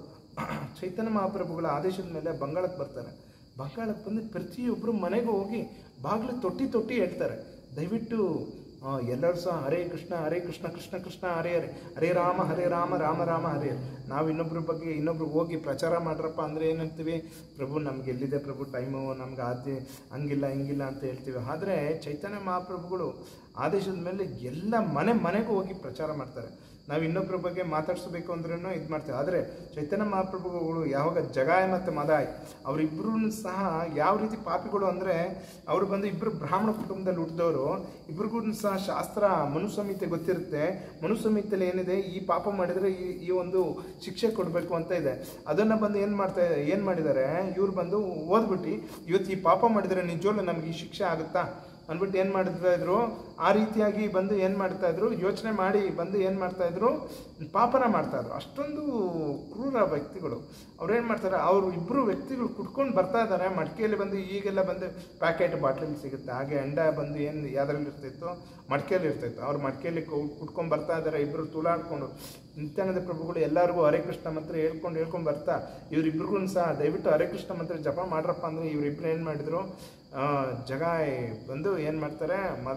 ಚೈತನ್ಯ ಮಹಾಪ್ರಭುಗಳ ಆದೇಶದ ಮೇಲೆ ಬಂಗಾಳಕ್ಕೆ ಬರ್ತಾರೆ ಬಂಗಾಳಕ್ಕೆ ಬಂದು ಪ್ರತಿಯೊಬ್ಬರು ಮನೆಗೆ ಹೋಗಿ ಬಾಗಿಲು ತೊಟ್ಟಿ ತೊಟ್ಟಿ ಹೇಳ್ತಾರೆ ದಯವಿಟ್ಟು ಆ, ಎಲ್ಲರೂ ಸಹ ಹರೇ ಕೃಷ್ಣ ಹರೇ ಕೃಷ್ಣ ಕೃಷ್ಣ ಕೃಷ್ಣ ಹರೇ ಹರೇ ಹರೇ ರಾಮ ಹರೇ ರಾಮ ರಾಮ ರಾಮ ಹರೇ ಹರೇ. ನಾವು ಇನ್ನೊಬ್ರ ಬಗ್ಗೆ ಇನ್ನೊಬ್ರು ಹೋಗಿ ಪ್ರಚಾರ ಮಾಡ್ರಪ್ಪ ಅಂದರೆ ಏನಂತೀವಿ ಪ್ರಭು ನಮ್ಗೆ ಎಲ್ಲಿದೆ ಪ್ರಭು ಟೈಮು ನಮ್ಗೆ ಆದ್ಯ ಹಂಗಿಲ್ಲ ಹಿಂಗಿಲ್ಲ ಅಂತ ಹೇಳ್ತೀವಿ ಆದರೆ ಚೈತನ್ಯ ಮಹಾಪ್ರಭುಗಳು ಆದೇಶದ ಮೇಲೆ ಎಲ್ಲ ಮನೆ ಮನೆಗೂ ಹೋಗಿ ಪ್ರಚಾರ ಮಾಡ್ತಾರೆ ನಾವು ಇನ್ನೊಬ್ಬರ ಬಗ್ಗೆ ಮಾತಾಡಿಸ್ಬೇಕು ಅಂದ್ರೂ ಇದು ಮಾಡ್ತೀವಿ ಆದರೆ ಚೈತನ್ಯ ಮಹಾಪ್ರಭುಗಳು ಯಾವಾಗ ಜಗಾಯ ಮತ್ತು ಮದಾಯ್ ಅವರಿಬ್ಬರೂ ಸಹ ಯಾವ ರೀತಿ ಪಾಪಿಗಳು ಅಂದರೆ ಅವರು ಬಂದು ಇಬ್ಬರು ಬ್ರಾಹ್ಮಣ ಕುಟುಂಬದಲ್ಲಿ ಹುಟ್ಟಿದವರು ಇಬ್ರಿಗೂ ಸಹ ಶಾಸ್ತ್ರ ಮನುಸಂಹಿತೆ ಗೊತ್ತಿರುತ್ತೆ ಮನುಸಂಹಿತೆಯಲ್ಲಿ ಏನಿದೆ ಈ ಪಾಪ ಮಾಡಿದರೆ ಈ ಈ ಒಂದು ಶಿಕ್ಷೆ ಕೊಡಬೇಕು ಅಂತ ಇದೆ ಅದನ್ನು ಬಂದು ಏನು ಮಾಡ್ತಾ ಏನು ಮಾಡಿದ್ದಾರೆ ಇವ್ರು ಬಂದು ಓದ್ಬಿಟ್ಟು ಇವತ್ತು ಈ ಪಾಪ ಮಾಡಿದರೆ ನಿಜವಲ್ಲೂ ನಮ್ಗೆ ಈ ಶಿಕ್ಷೆ ಆಗುತ್ತಾ ಅಂದ್ಬಿಟ್ಟು ಏನು ಮಾಡ್ತಾ ಇದ್ರು ಆ ರೀತಿಯಾಗಿ ಬಂದು ಏನು ಮಾಡ್ತಾ ಇದ್ರು ಯೋಚನೆ ಮಾಡಿ ಬಂದು ಏನು ಮಾಡ್ತಾ ಇದ್ರು ಪಾಪನ ಮಾಡ್ತಾ ಇದ್ರು ಅಷ್ಟೊಂದು ಕ್ರೂರ ವ್ಯಕ್ತಿಗಳು ಅವ್ರು ಏನು ಮಾಡ್ತಾರೆ ಅವರು ಇಬ್ಬರು ವ್ಯಕ್ತಿಗಳು ಕುಟ್ಕೊಂಡು ಬರ್ತಾ ಇದ್ದಾರೆ ಮಡಿಕೆಯಲ್ಲಿ ಬಂದು ಈಗೆಲ್ಲ ಬಂದು ಪ್ಯಾಕೆಟ್ ಬಾಟ್ಲಲ್ಲಿ ಸಿಗುತ್ತೆ ಹಾಗೆ ಎಂಡ ಬಂದು ಏನು ಯಾವ್ದ್ರಲ್ಲಿ ಇರ್ತಿತ್ತು ಮಡಿಕೆಯಲ್ಲಿ ಇರ್ತಿತ್ತು ಅವ್ರು ಮಡಿಕೆಯಲ್ಲಿ ಕುಟ್ಕೊಂಡು ಬರ್ತಾ ಇದ್ದಾರೆ ಇಬ್ಬರು ತುಳಾಡ್ಕೊಂಡು ನಿತ್ಯಾನಂದ ಪ್ರಭುಗಳು ಎಲ್ಲರಿಗೂ ಹರೇ ಕೃಷ್ಣ ಮಂತ್ರ ಹೇಳ್ಕೊಂಡು ಹೇಳ್ಕೊಂಡು ಬರ್ತಾ ಇವರಿಬ್ರಿಗೂ ಸಹ ದಯವಿಟ್ಟು ಹರೇ ಕೃಷ್ಣ ಮಂತ್ರ ಜಪ ಮಾಡ್ರಪ್ಪ ಅಂದರೆ ಇವರಿಬ್ರು ಏನು ಮಾಡಿದ್ರು ಆ, ಜಗ ಬಂದು ಏನು ಮಾಡ್ತಾರೆ ಮದ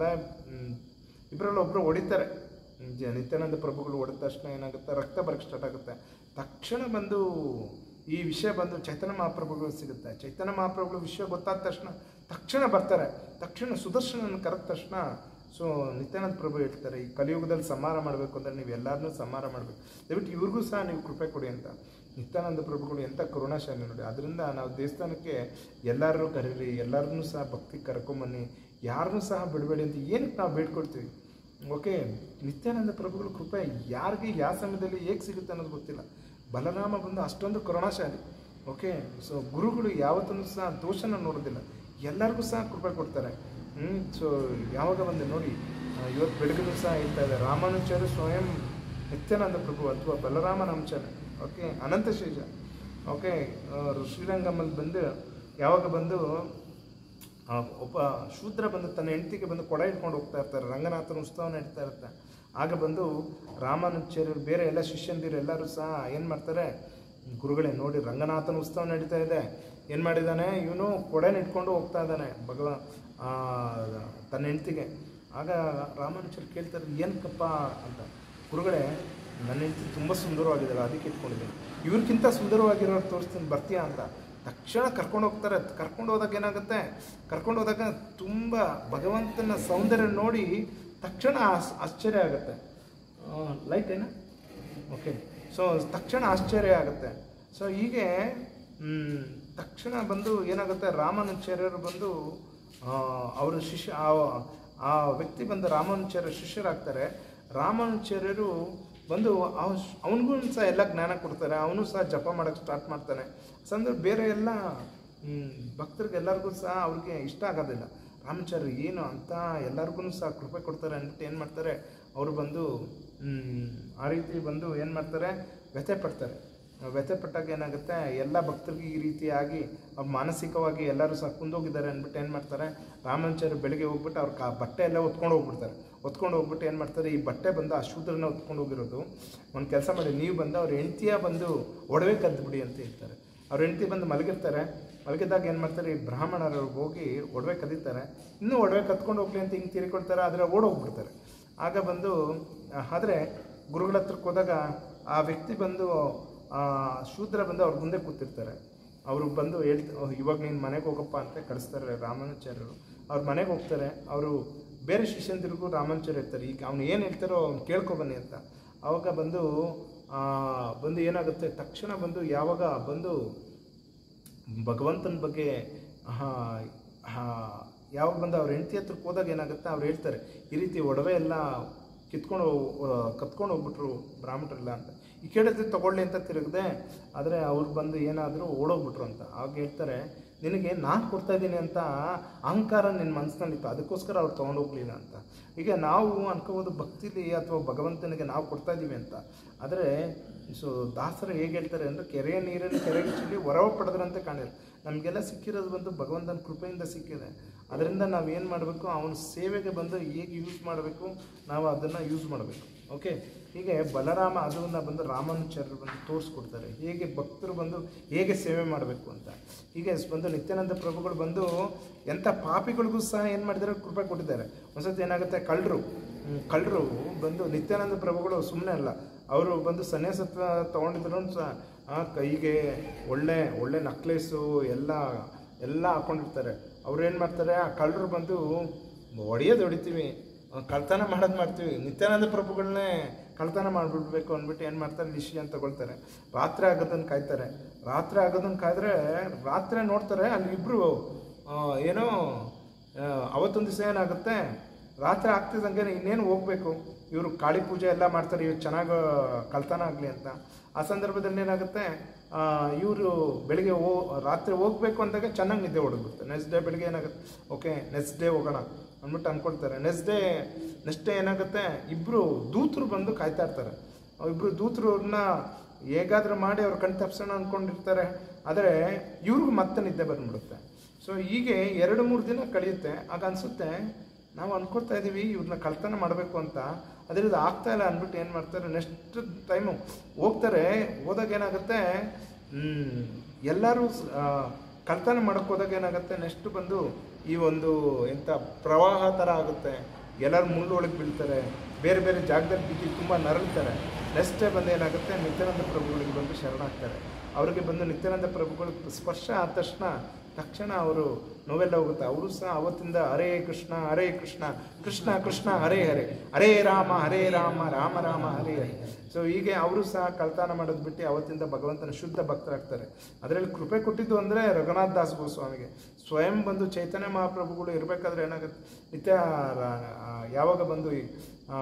ಇಬ್ಬರಲ್ಲಿ ಒಬ್ಬರು ಹೊಡಿತಾರೆ ಜ- ನಿತ್ಯಾನಂದ ಪ್ರಭುಗಳು ಹೊಡೆದ ತಕ್ಷಣ ಏನಾಗುತ್ತೆ ರಕ್ತ ಬರಕ್ಕೆ ಸ್ಟಾರ್ಟ್ ಆಗುತ್ತೆ ತಕ್ಷಣ ಬಂದು ಈ ವಿಷಯ ಬಂದು ಚೈತನ್ಯ ಮಹಾಪ್ರಭುಗಳು ಸಿಗುತ್ತೆ ಚೈತನ್ಯ ಮಹಾಪ್ರಭುಗಳು ವಿಷಯ ಗೊತ್ತಾದ ತಕ್ಷಣ ತಕ್ಷಣ ಬರ್ತಾರೆ ತಕ್ಷಣ ಸುದರ್ಶನನ ಕರೆದ ತಕ್ಷಣ ಸೊ ನಿತ್ಯಾನಂದ ಪ್ರಭು ಹೇಳ್ತಾರೆ ಈ ಕಲಿಯುಗದಲ್ಲಿ ಸಂಹಾರ ಮಾಡಬೇಕು ಅಂದರೆ ನೀವು ಎಲ್ಲರನ್ನೂ ಸಂಹಾರ ಮಾಡಬೇಕು ದಯವಿಟ್ಟು ಇವ್ರಿಗೂ ಸಹ ನೀವು ಕೃಪೆ ಕೊಡಿ ಅಂತ ನಿತ್ಯಾನಂದ ಪ್ರಭುಗಳು ಎಂಥ ಕರುಣಾಶಾಲಿ ನೋಡಿ ಅದರಿಂದ ನಾವು ದೇವಸ್ಥಾನಕ್ಕೆ ಎಲ್ಲರೂ ಕರೀರಿ ಎಲ್ಲರನ್ನೂ ಸಹ ಭಕ್ತಿ ಕರ್ಕೊಂಬನ್ನಿ ಯಾರನ್ನೂ ಸಹ ಬಿಡಬೇಡಿ ಅಂತ ಏನಕ್ಕೆ ನಾವು ಬೇಡ್ಕೊಳ್ತೀವಿ ಓಕೆ ನಿತ್ಯಾನಂದ ಪ್ರಭುಗಳ ಕೃಪೆ ಯಾರಿಗೆ ಯಾವ ಸಮಯದಲ್ಲಿ ಹೇಗೆ ಸಿಗುತ್ತೆ ಅನ್ನೋದು ಗೊತ್ತಿಲ್ಲ ಬಲರಾಮ ಬಂದು ಅಷ್ಟೊಂದು ಕರುಣಾಶಾಲಿ ಓಕೆ ಸೊ ಗುರುಗಳು ಯಾವತ್ತೂ ಸಹ ದೋಷನ ನೋಡೋದಿಲ್ಲ ಎಲ್ಲರಿಗೂ ಸಹ ಕೃಪೆ ಕೊಡ್ತಾರೆ ಹ್ಞೂ ಸೊ ಯಾವಾಗ ಬಂದು ನೋಡಿ ಆ, ಇವತ್ತು ಬೆಳಗ್ಗೂ ಸಹ ಹೇಳ್ತಾ ಇದೆ ರಾಮಾನುಚಾರ್ಯ ಸ್ವಯಂ ನಿತ್ಯಾನಂದ ಪ್ರಭು ಅಥವಾ ಬಲರಾಮನ ಅಂಶನೇ ಓಕೆ ಅನಂತಶೇಷ ಓಕೆ ಆ, ಶ್ರೀರಂಗಮಲ್ಲಿ ಬಂದು ಯಾವಾಗ ಬಂದು ಆ, ಒಬ್ಬ ಶೂದ್ರ ಬಂದು ತನ್ನ ಹೆಂಡತಿಗೆ ಬಂದು ಕೊಡ ಇಟ್ಕೊಂಡು ಹೋಗ್ತಾ ಇರ್ತಾರೆ ರಂಗನಾಥನ ಉತ್ಸವ ನಡೀತಾ ಇರುತ್ತೆ ಆಗ ಬಂದು ರಾಮಾನುಚಾರ್ಯರು ಬೇರೆ ಎಲ್ಲ ಶಿಷ್ಯಂದಿರು ಎಲ್ಲರೂ ಸಹ ಏನು ಮಾಡ್ತಾರೆ ಗುರುಗಳೇ ನೋಡಿ ರಂಗನಾಥನ ಉತ್ಸವ ನಡೀತಾ ಇದೆ ಏನು ಮಾಡಿದ್ದಾನೆ ಇವನು ಕೊಡೆನ ಇಟ್ಕೊಂಡು ಹೋಗ್ತಾ ಇದ್ದಾನೆ ಭಗವ ಆ, ತನ್ನ ಹೆಂಡತಿಗೆ ಆಗ ರಾಮಾನುಚಾರ್ಯ ಕೇಳ್ತಾರೆ ಏನಕ್ಕಪ್ಪ ಅಂತ ಗುರುಗಳೇ ನನ್ನ ಹೆಂಡತಿ ತುಂಬ ಸುಂದರವಾಗಿದ್ದಾಳೆ ಅದಕ್ಕೆ ಇಟ್ಕೊಂಡಿದ್ದೀನಿ ಇವ್ರಿಗಿಂತ ಸುಂದರವಾಗಿರೋರು ತೋರಿಸ್ತೀನಿ ಬರ್ತೀಯಾ ಅಂತ ತಕ್ಷಣ ಕರ್ಕೊಂಡು ಹೋಗ್ತಾರೆ ಕರ್ಕೊಂಡು ಹೋದಾಗ ಏನಾಗುತ್ತೆ ಕರ್ಕೊಂಡು ಹೋದಾಗ ತುಂಬ ಭಗವಂತನ ಸೌಂದರ್ಯ ನೋಡಿ ತಕ್ಷಣ ಆಸ್- ಆಶ್ಚರ್ಯ ಆಗುತ್ತೆ ಲೈಟ್ ಏನ ಓಕೆ ಸೊ ತಕ್ಷಣ ಆಶ್ಚರ್ಯ ಆಗುತ್ತೆ ಸೊ ಹೀಗೆ ಮ್, ತಕ್ಷಣ ಬಂದು ಏನಾಗುತ್ತೆ ರಾಮಾನುಚಾರ್ಯರು ಬಂದು ಅವರ ಶಿಷ್ಯ ಆ- ಆ ವ್ಯಕ್ತಿ ಬಂದು ರಾಮಾನುಚಾರ್ಯ ಶಿಷ್ಯರಾಗ್ತಾರೆ ರಾಮಾನುಚಾರ್ಯರು ಬಂದು ಅವನಿಗೂ ಸಹ ಎಲ್ಲ ಜ್ಞಾನ ಕೊಡ್ತಾರೆ ಅವನು ಸಹ ಜಪ ಮಾಡೋಕ್ಕೆ ಸ್ಟಾರ್ಟ್ ಮಾಡ್ತಾನೆ ಸಂದ್ರೆ ಬೇರೆ ಎಲ್ಲ ಮ್, ಭಕ್ತರಿಗೆ ಎಲ್ಲರಿಗೂ ಸಹ ಅವ್ರಿಗೆ ಇಷ್ಟ ಆಗೋದಿಲ್ಲ ರಾಮಾಚಾರ್ಯ ಏನು ಅಂತ ಎಲ್ಲರಿಗೂ ಸಹ ಕೃಪೆ ಕೊಡ್ತಾರೆ ಅಂದ್ಬಿಟ್ಟು ಏನು ಮಾಡ್ತಾರೆ ಅವರು ಬಂದು ಮ್, ಆ ರೀತಿ ಬಂದು ಏನು ಮಾಡ್ತಾರೆ ವ್ಯಥೆ ಪಡ್ತಾರೆ ವ್ಯಥೆ ಪಟ್ಟಾಗ ಏನಾಗುತ್ತೆ ಎಲ್ಲ ಭಕ್ತರಿಗೆ ಈ ರೀತಿಯಾಗಿ ಅವ್ರು ಮಾನಸಿಕವಾಗಿ ಎಲ್ಲರೂ ಸಹ ಕುಂದೋಗಿದ್ದಾರೆ ಅಂದ್ಬಿಟ್ಟು ಏನು ಮಾಡ್ತಾರೆ ರಾಮಾಚಾರ್ಯ ಬೆಳಿಗ್ಗೆ ಹೋಗ್ಬಿಟ್ಟು ಅವ್ರ ಕಾ ಬಟ್ಟೆ ಎಲ್ಲ ಹೊತ್ಕೊಂಡು ಹೋಗ್ಬಿಡ್ತಾರೆ ಹೊತ್ಕೊಂಡು ಹೋಗ್ಬಿಟ್ಟು ಏನು ಮಾಡ್ತಾರೆ ಈ ಬಟ್ಟೆ ಬಂದು ಆ ಶೂದ್ರನ ಹೊತ್ಕೊಂಡು ಹೋಗಿರೋದು ಒಂದು ಕೆಲಸ ಮಾಡಿ ನೀವು ಬಂದು ಅವ್ರ ಹೆಂಡ್ತಿಯ ಬಂದು ಒಡವೆ ಕದ್ದುಬಿಡಿ ಅಂತ ಹೇಳ್ತಾರೆ ಅವ್ರ ಹೆಂಡ್ತಿ ಬಂದು ಮಲಗಿರ್ತಾರೆ ಮಲಗಿದಾಗ ಏನು ಮಾಡ್ತಾರೆ ಈ ಬ್ರಾಹ್ಮಣರು ಹೋಗಿ ಒಡವೆ ಕದೀತಾರೆ ಇನ್ನೂ ಒಡವೆ ಕತ್ಕೊಂಡು ಹೋಗ್ಲಿ ಅಂತ ಹಿಂಗೆ ತಿರ್ಕೊಳ್ತಾರೆ ಆದರೆ ಓಡೋಗ್ಬಿಡ್ತಾರೆ ಆಗ ಬಂದು ಆದರೆ ಗುರುಗಳ ಹತ್ರಕ್ಕೆ ಹೋದಾಗ ಆ ವ್ಯಕ್ತಿ ಬಂದು ಆ ಶೂದ್ರ ಬಂದು ಅವ್ರ ಮುಂದೆ ಕೂತಿರ್ತಾರೆ ಅವರು ಬಂದು ಹೇಳ್ತ ಇವಾಗ ನೀನು ಮನೆಗೆ ಹೋಗಪ್ಪ ಅಂತ ಕಳಿಸ್ತಾರೆ ರಾಮಾನುಚಾರ್ಯರು ಅವ್ರ ಮನೆಗೆ ಹೋಗ್ತಾರೆ ಅವರು ಬೇರೆ ಶಿಷ್ಯಂದಿರಿಗೂ ರಾಮಾನುಚಾರ್ಯ ಇರ್ತಾರೆ ಈಗ ಅವ್ನು ಏನು ಹೇಳ್ತಾರೋ ಅವ್ನು ಕೇಳ್ಕೊಬನ್ನಿ ಅಂತ ಆವಾಗ ಬಂದು ಆ, ಬಂದು ಏನಾಗುತ್ತೆ ತಕ್ಷಣ ಬಂದು ಯಾವಾಗ ಬಂದು ಭಗವಂತನ ಬಗ್ಗೆ ಆ, ಆ, ಯಾವಾಗ ಬಂದು ಅವ್ರ ಹೆಂಡತಿ ಹತ್ರಕ್ಕೆ ಹೋದಾಗ ಏನಾಗುತ್ತೆ ಅವ್ರು ಹೇಳ್ತಾರೆ ಈ ರೀತಿ ಒಡವೆ ಎಲ್ಲ ಕಿತ್ಕೊಂಡು ಹೋಗ್- ಕತ್ಕೊಂಡು ಹೋಗ್ಬಿಟ್ರು ಬ್ರಾಹ್ಮಣರೆಲ್ಲ ಅಂತ ಈ ಕೇಳಿದ್ರೆ ತಗೊಳ್ಳಿ ಅಂತ ತಿರುಗದೆ ಆದರೆ ಅವ್ರು ಬಂದು ಏನಾದರೂ ಓಡೋಗ್ಬಿಟ್ರು ಅಂತ ಆಗ ಹೇಳ್ತಾರೆ ನಿನಗೆ ನಾನು ಕೊಡ್ತಾ ಇದ್ದೀನಿ ಅಂತ ಅಹಂಕಾರ ನಿನ್ನ ಮನಸ್ಸಿನಲ್ಲಿತ್ತು ಅದಕ್ಕೋಸ್ಕರ ಅವ್ರು ತೊಗೊಂಡೋಗ್ಲಿಲ್ಲ ಅಂತ ಈಗ ನಾವು ಅನ್ಕೋಬೋದು ಭಕ್ತಿಲಿ ಅಥವಾ ಭಗವಂತನಿಗೆ ನಾವು ಕೊಡ್ತಾ ಇದ್ದೀವಿ ಅಂತ ಆದರೆ ಸೊ ದಾಸರು ಹೇಗೆ ಹೇಳ್ತಾರೆ ಅಂದರೆ ಕೆರೆಯ ನೀರನ್ನು ಕೆರೆಗೆ ಚೆಲ್ಲಿ ಹೊರವ ಪಡೆದ್ರಂತೆ ಕಾಣಿಲ್ಲ ನಮಗೆಲ್ಲ ಸಿಕ್ಕಿರೋದು ಬಂದು ಭಗವಂತನ ಕೃಪೆಯಿಂದ ಸಿಕ್ಕಿದೆ ಅದರಿಂದ ನಾವು ಏನು ಮಾಡಬೇಕು ಅವನ ಸೇವೆಗೆ ಬಂದು ಹೇಗೆ ಯೂಸ್ ಮಾಡಬೇಕು ನಾವು ಅದನ್ನು ಯೂಸ್ ಮಾಡಬೇಕು ಓಕೆ ಹೀಗೆ ಬಲರಾಮ ಅದನ್ನು ಬಂದು ರಾಮಾನುಚಾರ್ಯರು ಬಂದು ತೋರಿಸ್ಕೊಡ್ತಾರೆ ಹೇಗೆ ಭಕ್ತರು ಬಂದು ಹೇಗೆ ಸೇವೆ ಮಾಡಬೇಕು ಅಂತ ಹೀಗೆ ಬಂದು ನಿತ್ಯಾನಂದ ಪ್ರಭುಗಳು ಬಂದು ಎಂಥ ಪಾಪಿಗಳಿಗೂ ಸಹ ಏನು ಮಾಡಿದ್ದಾರೆ ಕೃಪೆ ಕೊಟ್ಟಿದ್ದಾರೆ ಒಂದ್ಸತಿ ಏನಾಗುತ್ತೆ ಕಳ್ಳರು ಕಳ್ಳರು ಬಂದು ನಿತ್ಯಾನಂದ ಪ್ರಭುಗಳು ಸುಮ್ಮನೆ ಅಲ್ಲ ಅವರು ಬಂದು ಸನ್ಯಾಸತ್ವ ತೊಗೊಂಡಿದ್ರು ಸಹ ಆ ಕೈಗೆ ಒಳ್ಳೆ ಒಳ್ಳೆ ನಕ್ಲೇಸು ಎಲ್ಲ ಎಲ್ಲ ಹಾಕೊಂಡಿರ್ತಾರೆ ಅವ್ರು ಏನು ಮಾಡ್ತಾರೆ ಆ ಕಳ್ಳರು ಬಂದು ಹೊಡೆಯೋದು ಹೊಡಿತೀವಿ ಆ, ಕಳ್ತನ ಮಾಡೋದು ಮಾಡ್ತೀವಿ ನಿತ್ಯಾನಂದ ಪ್ರಭುಗಳನ್ನೇ ಕಳ್ತನ ಮಾಡಿಬಿಡ್ಬೇಕು ಅಂದ್ಬಿಟ್ಟು ಏನು ಮಾಡ್ತಾರೆ ಡಿಸಿಷನ್ ತಗೊಳ್ತಾರೆ ರಾತ್ರಿ ಆಗೋದನ್ನು ಕಾಯ್ತಾರೆ ರಾತ್ರಿ ಆಗೋದನ್ನು ಕಾಯ್ದ್ರೆ ರಾತ್ರಿ ನೋಡ್ತಾರೆ ಅಲ್ಲಿ ಇಬ್ಬರು ಏನೋ ಆ, ಅವತ್ತೊಂದು ದಿವಸ ಏನಾಗುತ್ತೆ ರಾತ್ರಿ ಆಗ್ತಿದ್ದಂಗೆ ಇನ್ನೇನು ಹೋಗ್ಬೇಕು ಇವರು ಕಾಳಿ ಪೂಜೆ ಎಲ್ಲ ಮಾಡ್ತಾರೆ ಇವ್ರು ಚೆನ್ನಾಗಿ ಕಳ್ತನ ಆಗಲಿ ಅಂತ ಆ ಸಂದರ್ಭದಲ್ಲಿ ಏನಾಗುತ್ತೆ ಇವರು ಬೆಳಿಗ್ಗೆ ಹೋ ರಾತ್ರಿ ಹೋಗ್ಬೇಕು ಅಂದಾಗ ಚೆನ್ನಾಗಿ ನಿದ್ದೆ ಹೊಡೆದ್ಬಿಡುತ್ತೆ ನೆಕ್ಸ್ಟ್ ಡೇ ಬೆಳಿಗ್ಗೆ ಏನಾಗುತ್ತೆ ಓಕೆ ನೆಕ್ಸ್ಟ್ ಡೇ ಹೋಗೋಣ ಅಂದ್ಬಿಟ್ಟು ಅಂದ್ಕೊಳ್ತಾರೆ ನೆಕ್ಸ್ಟ್ ಡೇ ನೆಕ್ಸ್ಟ್ ಡೇ ಏನಾಗುತ್ತೆ ಇಬ್ಬರು ದೂತರು ಬಂದು ಕಾಯ್ತಾ ಇರ್ತಾರೆ ಇಬ್ಬರು ದೂತರನ್ನ ಹೇಗಾದ್ರೂ ಮಾಡಿ ಅವ್ರು ಕಣ್ ತಪ್ಸೋಣ ಅಂದ್ಕೊಂಡಿರ್ತಾರೆ ಆದರೆ ಇವ್ರಿಗೂ ಮತ್ತೆ ನಿದ್ದೆ ಬಂದ್ಬಿಡುತ್ತೆ ಸೊ ಹೀಗೆ ಎರಡು ಮೂರು ದಿನ ಕಳೆಯುತ್ತೆ ಆಗ ಅನಿಸುತ್ತೆ ನಾವು ಅನ್ಕೊಳ್ತಾ ಇದ್ದೀವಿ ಇವ್ರನ್ನ ಕಳ್ತನ ಮಾಡಬೇಕು ಅಂತ ಅದರಿಂದ ಆಗ್ತಾ ಇಲ್ಲ ಅಂದ್ಬಿಟ್ಟು ಏನು ಮಾಡ್ತಾರೆ ನೆಕ್ಸ್ಟ್ ಟೈಮು ಹೋಗ್ತಾರೆ ಹೋದಾಗ ಏನಾಗುತ್ತೆ ಹ್ಮ್, ಎಲ್ಲರೂ ಸ್- ಆ, ಕಳ್ತನ ಮಾಡೋಕ್ಕೆ ಹೋದಾಗ ಏನಾಗುತ್ತೆ ನೆಕ್ಸ್ಟ್ ಬಂದು ಈ ಒಂದು ಎಂಥ ಪ್ರವಾಹ ಥರ ಆಗುತ್ತೆ ಎಲ್ಲರೂ ಮುಳ್ಳೊಳಗೆ ಬೀಳ್ತಾರೆ ಬೇರೆ ಬೇರೆ ಜಾಗದಲ್ಲಿ ಬಿದ್ದು ತುಂಬ ನರಳ್ತಾರೆ ನೆಕ್ಸ್ಟ್ ಡೇ ಬಂದು ಏನಾಗುತ್ತೆ ನಿತ್ಯಾನಂದ ಪ್ರಭುಗಳಿಗೆ ಬಂದು ಶರಣಾಗ್ತಾರೆ ಅವರಿಗೆ ಬಂದು ನಿತ್ಯಾನಂದ ಪ್ರಭುಗಳು ಸ್ಪರ್ಶ ಆದ ತಕ್ಷಣ ತಕ್ಷಣ ಅವರು ನೋವೆಲ್ಲ ಹೋಗುತ್ತೆ ಅವರು ಸಹ ಅವತ್ತಿಂದ ಹರೇ ಕೃಷ್ಣ ಹರೇ ಕೃಷ್ಣ ಕೃಷ್ಣ ಕೃಷ್ಣ ಹರೇ ಹರೇ ಹರೇ ರಾಮ ಹರೇ ರಾಮ ರಾಮ ರಾಮ ಹರೇ ಹರೇ ಸೊ ಹೀಗೆ ಅವರು ಸಹ ಕಳ್ತನ ಮಾಡೋದು ಬಿಟ್ಟು ಅವತ್ತಿಂದ ಭಗವಂತನ ಶುದ್ಧ ಭಕ್ತರಾಗ್ತಾರೆ ಅದರಲ್ಲಿ ಕೃಪೆ ಕೊಟ್ಟಿದ್ದು ಅಂದರೆ ರಘುನಾಥ್ ದಾಸ್ ಗೋಸ್ವಾಮಿಗೆ ಸ್ವಯಂ ಬಂದು ಚೈತನ್ಯ ಮಹಾಪ್ರಭುಗಳು ಇರಬೇಕಾದ್ರೆ ಏನಾಗುತ್ತೆ ನಿತ್ಯ ರ- ಆ, ಯಾವಾಗ ಬಂದು ಈ, ಆ,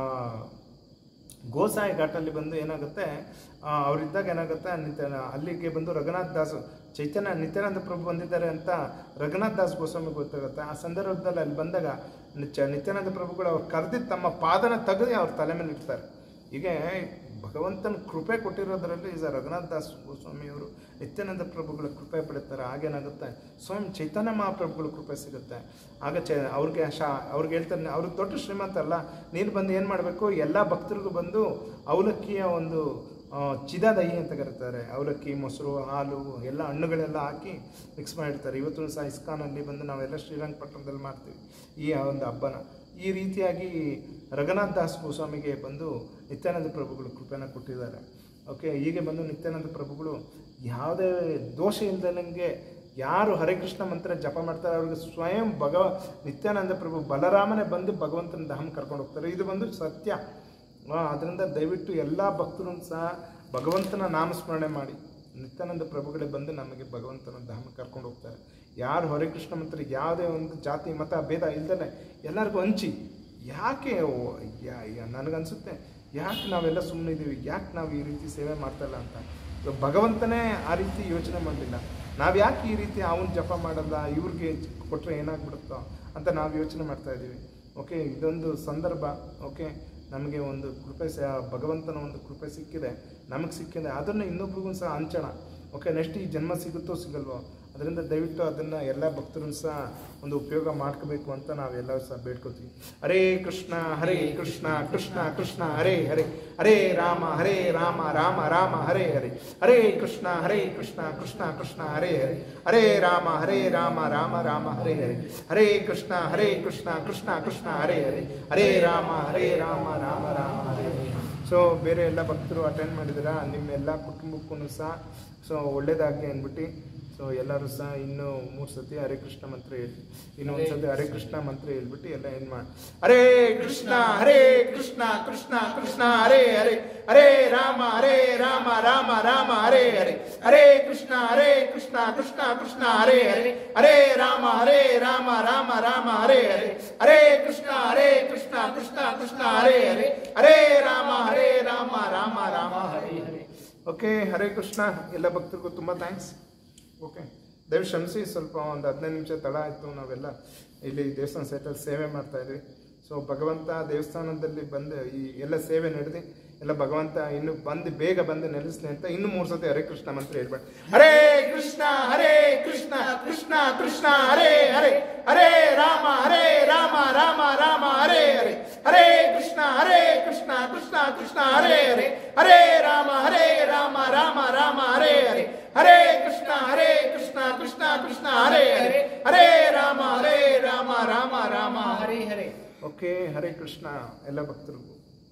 ಗೋಸಾಯಿ ಘಾಟಲ್ಲಿ ಬಂದು ಏನಾಗುತ್ತೆ ಆ, ಅವರಿದ್ದಾಗ ಏನಾಗುತ್ತೆ ನಿತ್ಯ ಅಲ್ಲಿಗೆ ಬಂದು ರಘುನಾಥ್ ದಾಸ್ ಚೈತನ್ಯ ನಿತ್ಯಾನಂದ ಪ್ರಭು ಬಂದಿದ್ದಾರೆ ಅಂತ ರಘುನಾಥ್ ದಾಸ್ ಗೋಸ್ವಾಮಿ ಗೊತ್ತಾಗುತ್ತೆ ಆ ಸಂದರ್ಭದಲ್ಲಿ ಅಲ್ಲಿ ಬಂದಾಗ ನಿತ್ಯ ನಿತ್ಯಾನಂದ ಪ್ರಭುಗಳು ಅವ್ರು ಕರೆದಿದ್ದು ತಮ್ಮ ಪಾದನ ತೆಗೆದು ಅವ್ರ ತಲೆ ಮೇಲೆ ಇಡ್ತಾರೆ ಹೀಗೆ ಭಗವಂತನ ಕೃಪೆ ಕೊಟ್ಟಿರೋದ್ರಲ್ಲಿ ಈಗ ರಘುನಾಥ್ ದಾಸ್ ಗೋಸ್ವಾಮಿಯವರು ನಿತ್ಯಾನಂದ ಪ್ರಭುಗಳ ಕೃಪೆ ಪಡಿತಾರೆ ಆಗೇನಾಗುತ್ತೆ ಸ್ವಯಂ ಚೈತನ್ಯ ಮಹಾಪ್ರಭುಗಳ ಕೃಪೆ ಸಿಗುತ್ತೆ ಆಗ ಚ ಅವ್ರಿಗೆ ಶಾ ಅವ್ರಿಗೆ ಹೇಳ್ತಾರೆ ಅವ್ರಿಗೆ ದೊಡ್ಡ ಶ್ರೀಮಂತ ಅಲ್ಲ ನೀನು ಬಂದು ಏನು ಮಾಡಬೇಕು ಎಲ್ಲ ಭಕ್ತರಿಗೂ ಬಂದು ಅವಲಕ್ಕಿಯ ಒಂದು ಆ, ಚಿದ ದಹಿ ಅಂತ ಕರೀತಾರೆ ಅವಲಕ್ಕಿ ಮೊಸರು ಹಾಲು ಎಲ್ಲ ಹಣ್ಣುಗಳೆಲ್ಲ ಹಾಕಿ ಮಿಕ್ಸ್ ಮಾಡಿರ್ತಾರೆ ಇವತ್ತು ಸಹ ಇಸ್ಕಾನಲ್ಲಿ ಬಂದು ನಾವೆಲ್ಲ ಶ್ರೀರಂಗಪಟ್ಟಣದಲ್ಲಿ ಮಾಡ್ತೀವಿ ಈ ಒಂದು ಹಬ್ಬನ ಈ ರೀತಿಯಾಗಿ ರಘುನಾಥ್ ದಾಸ್ ಗೋಸ್ವಾಮಿಗೆ ಬಂದು ನಿತ್ಯಾನಂದ ಪ್ರಭುಗಳು ಕೃಪೆನ ಕೊಟ್ಟಿದ್ದಾರೆ ಓಕೆ ಹೀಗೆ ಬಂದು ನಿತ್ಯಾನಂದ ಪ್ರಭುಗಳು ಯಾವುದೇ ದೋಷ ಇಲ್ದಂಗೆ ಯಾರು ಹರೇ ಕೃಷ್ಣ ಮಂತ್ರ ಜಪ ಮಾಡ್ತಾರೆ ಅವ್ರಿಗೆ ಸ್ವಯಂ ಭಗವ ನಿತ್ಯಾನಂದ ಪ್ರಭು ಬಲರಾಮನೇ ಬಂದು ಭಗವಂತನ ಧಾಮ ಕರ್ಕೊಂಡು ಹೋಗ್ತಾರೆ ಇದು ಬಂದು ಸತ್ಯ ಆ, ಅದರಿಂದ ದಯವಿಟ್ಟು ಎಲ್ಲ ಭಕ್ತರು ಸಹ ಭಗವಂತನ ನಾಮಸ್ಮರಣೆ ಮಾಡಿ ನಿತ್ಯಾನಂದ ಪ್ರಭುಗಳೇ ಬಂದು ನಮಗೆ ಭಗವಂತನ ಧಾಮ ಕರ್ಕೊಂಡು ಹೋಗ್ತಾರೆ ಯಾರು ಹರೇ ಕೃಷ್ಣ ಮಂತ್ರ ಯಾವುದೇ ಒಂದು ಜಾತಿ ಮತ ಭೇದ ಇಲ್ದೇ ಎಲ್ಲರಿಗೂ ಹಂಚಿ ಯಾಕೆ ಓ- ಯಾ- ಯಾ- ನನಗನ್ಸುತ್ತೆ ಯಾಕೆ ನಾವೆಲ್ಲ ಸುಮ್ಮನೆ ಇದ್ದೀವಿ ಯಾಕೆ ನಾವು ಈ ರೀತಿ ಸೇವೆ ಮಾಡ್ತಾಯಿಲ್ಲ ಅಂತ ಸೊ ಭಗವಂತನೇ ಆ ರೀತಿ ಯೋಚನೆ ಮಾಡಲಿಲ್ಲ ನಾವು ಯಾಕೆ ಈ ರೀತಿ ಅವನ ಜಪ ಮಾಡಲ್ಲ ಇವ್ರಿಗೆ ಕೊಟ್ಟರೆ ಏನಾಗ್ಬಿಡುತ್ತೋ ಅಂತ ನಾವು ಯೋಚನೆ ಮಾಡ್ತಾ ಇದ್ದೀವಿ ಓಕೆ ಇದೊಂದು ಸಂದರ್ಭ ಓಕೆ ನಮಗೆ ಒಂದು ಕೃಪೆ ಸ ಭಗವಂತನ ಒಂದು ಕೃಪೆ ಸಿಕ್ಕಿದೆ ನಮಗೆ ಸಿಕ್ಕಿದೆ ಅದನ್ನು ಇನ್ನೊಬ್ರಿಗೂ ಸಹ ಹಂಚೋಣ ಓಕೆ ನೆಕ್ಸ್ಟ್ ಈ ಜನ್ಮ ಸಿಗುತ್ತೋ ಸಿಗಲ್ವೋ ಅದರಿಂದ ದಯವಿಟ್ಟು ಅದನ್ನು ಎಲ್ಲ ಭಕ್ತರು ಸಹ ಒಂದು ಉಪಯೋಗ ಮಾಡ್ಕೋಬೇಕು ಅಂತ ನಾವೆಲ್ಲರೂ ಸಹ ಬೇಡ್ಕೋತೀವಿ ಹರೇ ಕೃಷ್ಣ ಹರೇ ಕೃಷ್ಣ ಕೃಷ್ಣ ಕೃಷ್ಣ ಹರೇ ಹರೇ ಹರೇ ರಾಮ ಹರೇ ರಾಮ ರಾಮ ರಾಮ ಹರೇ ಹರೇ ಹರೇ ಕೃಷ್ಣ ಹರೇ ಕೃಷ್ಣ ಕೃಷ್ಣ ಕೃಷ್ಣ ಹರೇ ಹರೇ ಹರೇ ರಾಮ ಹರೇ ರಾಮ ರಾಮ ರಾಮ ಹರೇ ಹರೇ ಹರೇ ಕೃಷ್ಣ ಹರೇ ಕೃಷ್ಣ ಕೃಷ್ಣ ಕೃಷ್ಣ ಹರೇ ಹರೇ ಹರೇ ರಾಮ ಹರೇ ರಾಮ ರಾಮ ರಾಮ ಹರೇ ಹರೇ ಸೊ ಬೇರೆ ಎಲ್ಲ ಭಕ್ತರು ಅಟೆಂಡ್ ಮಾಡಿದ್ದೀರಾ ನಿಮ್ಮೆಲ್ಲ ಕುಟುಂಬಕ್ಕೂ ಸಹ ಸೊ ಒಳ್ಳೇದಾಗಲಿ ಅಂದ್ಬಿಟ್ಟು ಸೊ ಎಲ್ಲರೂ ಸಹ ಇನ್ನೂ ಮೂರು ಸತಿ ಹರೇ ಕೃಷ್ಣ ಮಂತ್ರ ಹೇಳಿ ಇನ್ನೊಂದು ಸತಿ ಹರೇ ಕೃಷ್ಣ ಮಂತ್ರ ಹೇಳ್ಬಿಟ್ಟು ಎಲ್ಲ ಏನು ಮಾಡಿ ಹರೇ ಕೃಷ್ಣ ಹರೇ ಕೃಷ್ಣ ಕೃಷ್ಣ ಕೃಷ್ಣ ಹರೇ ಹರೇ ಹರೇ ರಾಮ ಹರೇ ರಾಮ ರಾಮ ರಾಮ ಹರೇ ಹರೇ ಹರೇ ಕೃಷ್ಣ ಹರೇ ಕೃಷ್ಣ ಕೃಷ್ಣ ಕೃಷ್ಣ ಹರೇ ಹರೇ ಹರೇ ರಾಮ ಹರೇ ರಾಮ ರಾಮ ರಾಮ ಹರೇ ಹರೇ ಹರೇ ಕೃಷ್ಣ ಹರೇ ಕೃಷ್ಣ ಕೃಷ್ಣ ಕೃಷ್ಣ ಹರೇ ಹರೇ ಹರೇ ರಾಮ ಹರೇ ರಾಮ ರಾಮ ರಾಮ ಹರೇ ಹರೇ ಓಕೆ ಹರೇ ಕೃಷ್ಣ ಎಲ್ಲ ಭಕ್ತರಿಗೂ ತುಂಬ ಥ್ಯಾಂಕ್ಸ್ ಓಕೆ ದಯವಿಟ್ಟು ಕ್ಷಮಿಸಿ ಸ್ವಲ್ಪ ಒಂದು ಹದಿನೈದು ನಿಮಿಷ ತಡ ಆಯಿತು ನಾವೆಲ್ಲ ಇಲ್ಲಿ ದೇವಸ್ಥಾನ ಸೈಟಲ್ಲಿ ಸೇವೆ ಮಾಡ್ತಾ ಇದ್ವಿ ಸೊ ಭಗವಂತ ದೇವಸ್ಥಾನದಲ್ಲಿ ಬಂದು ಈ ಎಲ್ಲ ಸೇವೆ ನಡೆದು ಎಲ್ಲ ಭಗವಂತ ಇನ್ನು ಬಂದು ಬೇಗ ಬಂದು ನೆಲೆಸ್ಲಿ ಅಂತ ಇನ್ನು ಮೂರು ಸತಿ ಹರೇ ಕೃಷ್ಣ ಮಂತ್ರ ಹೇಳ್ಬೇಡ ಹರೇ ಕೃಷ್ಣ ಹರೇ ಕೃಷ್ಣ ಕೃಷ್ಣ ಕೃಷ್ಣ ಹರೇ ಹರೇ ಹರೇ ರಾಮ ಹರೇ ರಾಮ ರಾಮ ರಾಮ ಹರೇ ಹರೇ ಹರೇ ಕೃಷ್ಣ ಹರೇ ಕೃಷ್ಣ ಕೃಷ್ಣ ಕೃಷ್ಣ ಹರೇ ಹರೇ ಹರೇ ರಾಮ ಹರೇ ರಾಮ ರಾಮ ರಾಮ ಹರೇ ಹರೇ ಹರೇ ಕೃಷ್ಣ ಹರೇ ಕೃಷ್ಣ ಕೃಷ್ಣ ಕೃಷ್ಣ ಹರೇ ಹರೇ ಹರೇ ರಾಮ ಹರೇ ರಾಮ ರಾಮ ರಾಮ ಹರೇ ಹರೇ ಓಕೆ ಹರೇ ಕೃಷ್ಣ ಎಲ್ಲ ಭಕ್ತರಿಗೂ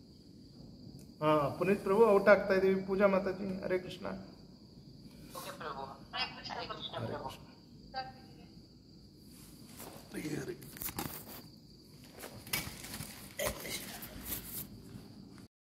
ಹಾ ಪುನೀತ್ ಪ್ರಭು ಔಟ್ ಆಗ್ತಾ ಇದೀವಿ ಪೂಜಾ ಮಾತಾಜಿ ಹರೇ ಕೃಷ್ಣ ಹರೇ ಕೃಷ್ಣ ಹರೇ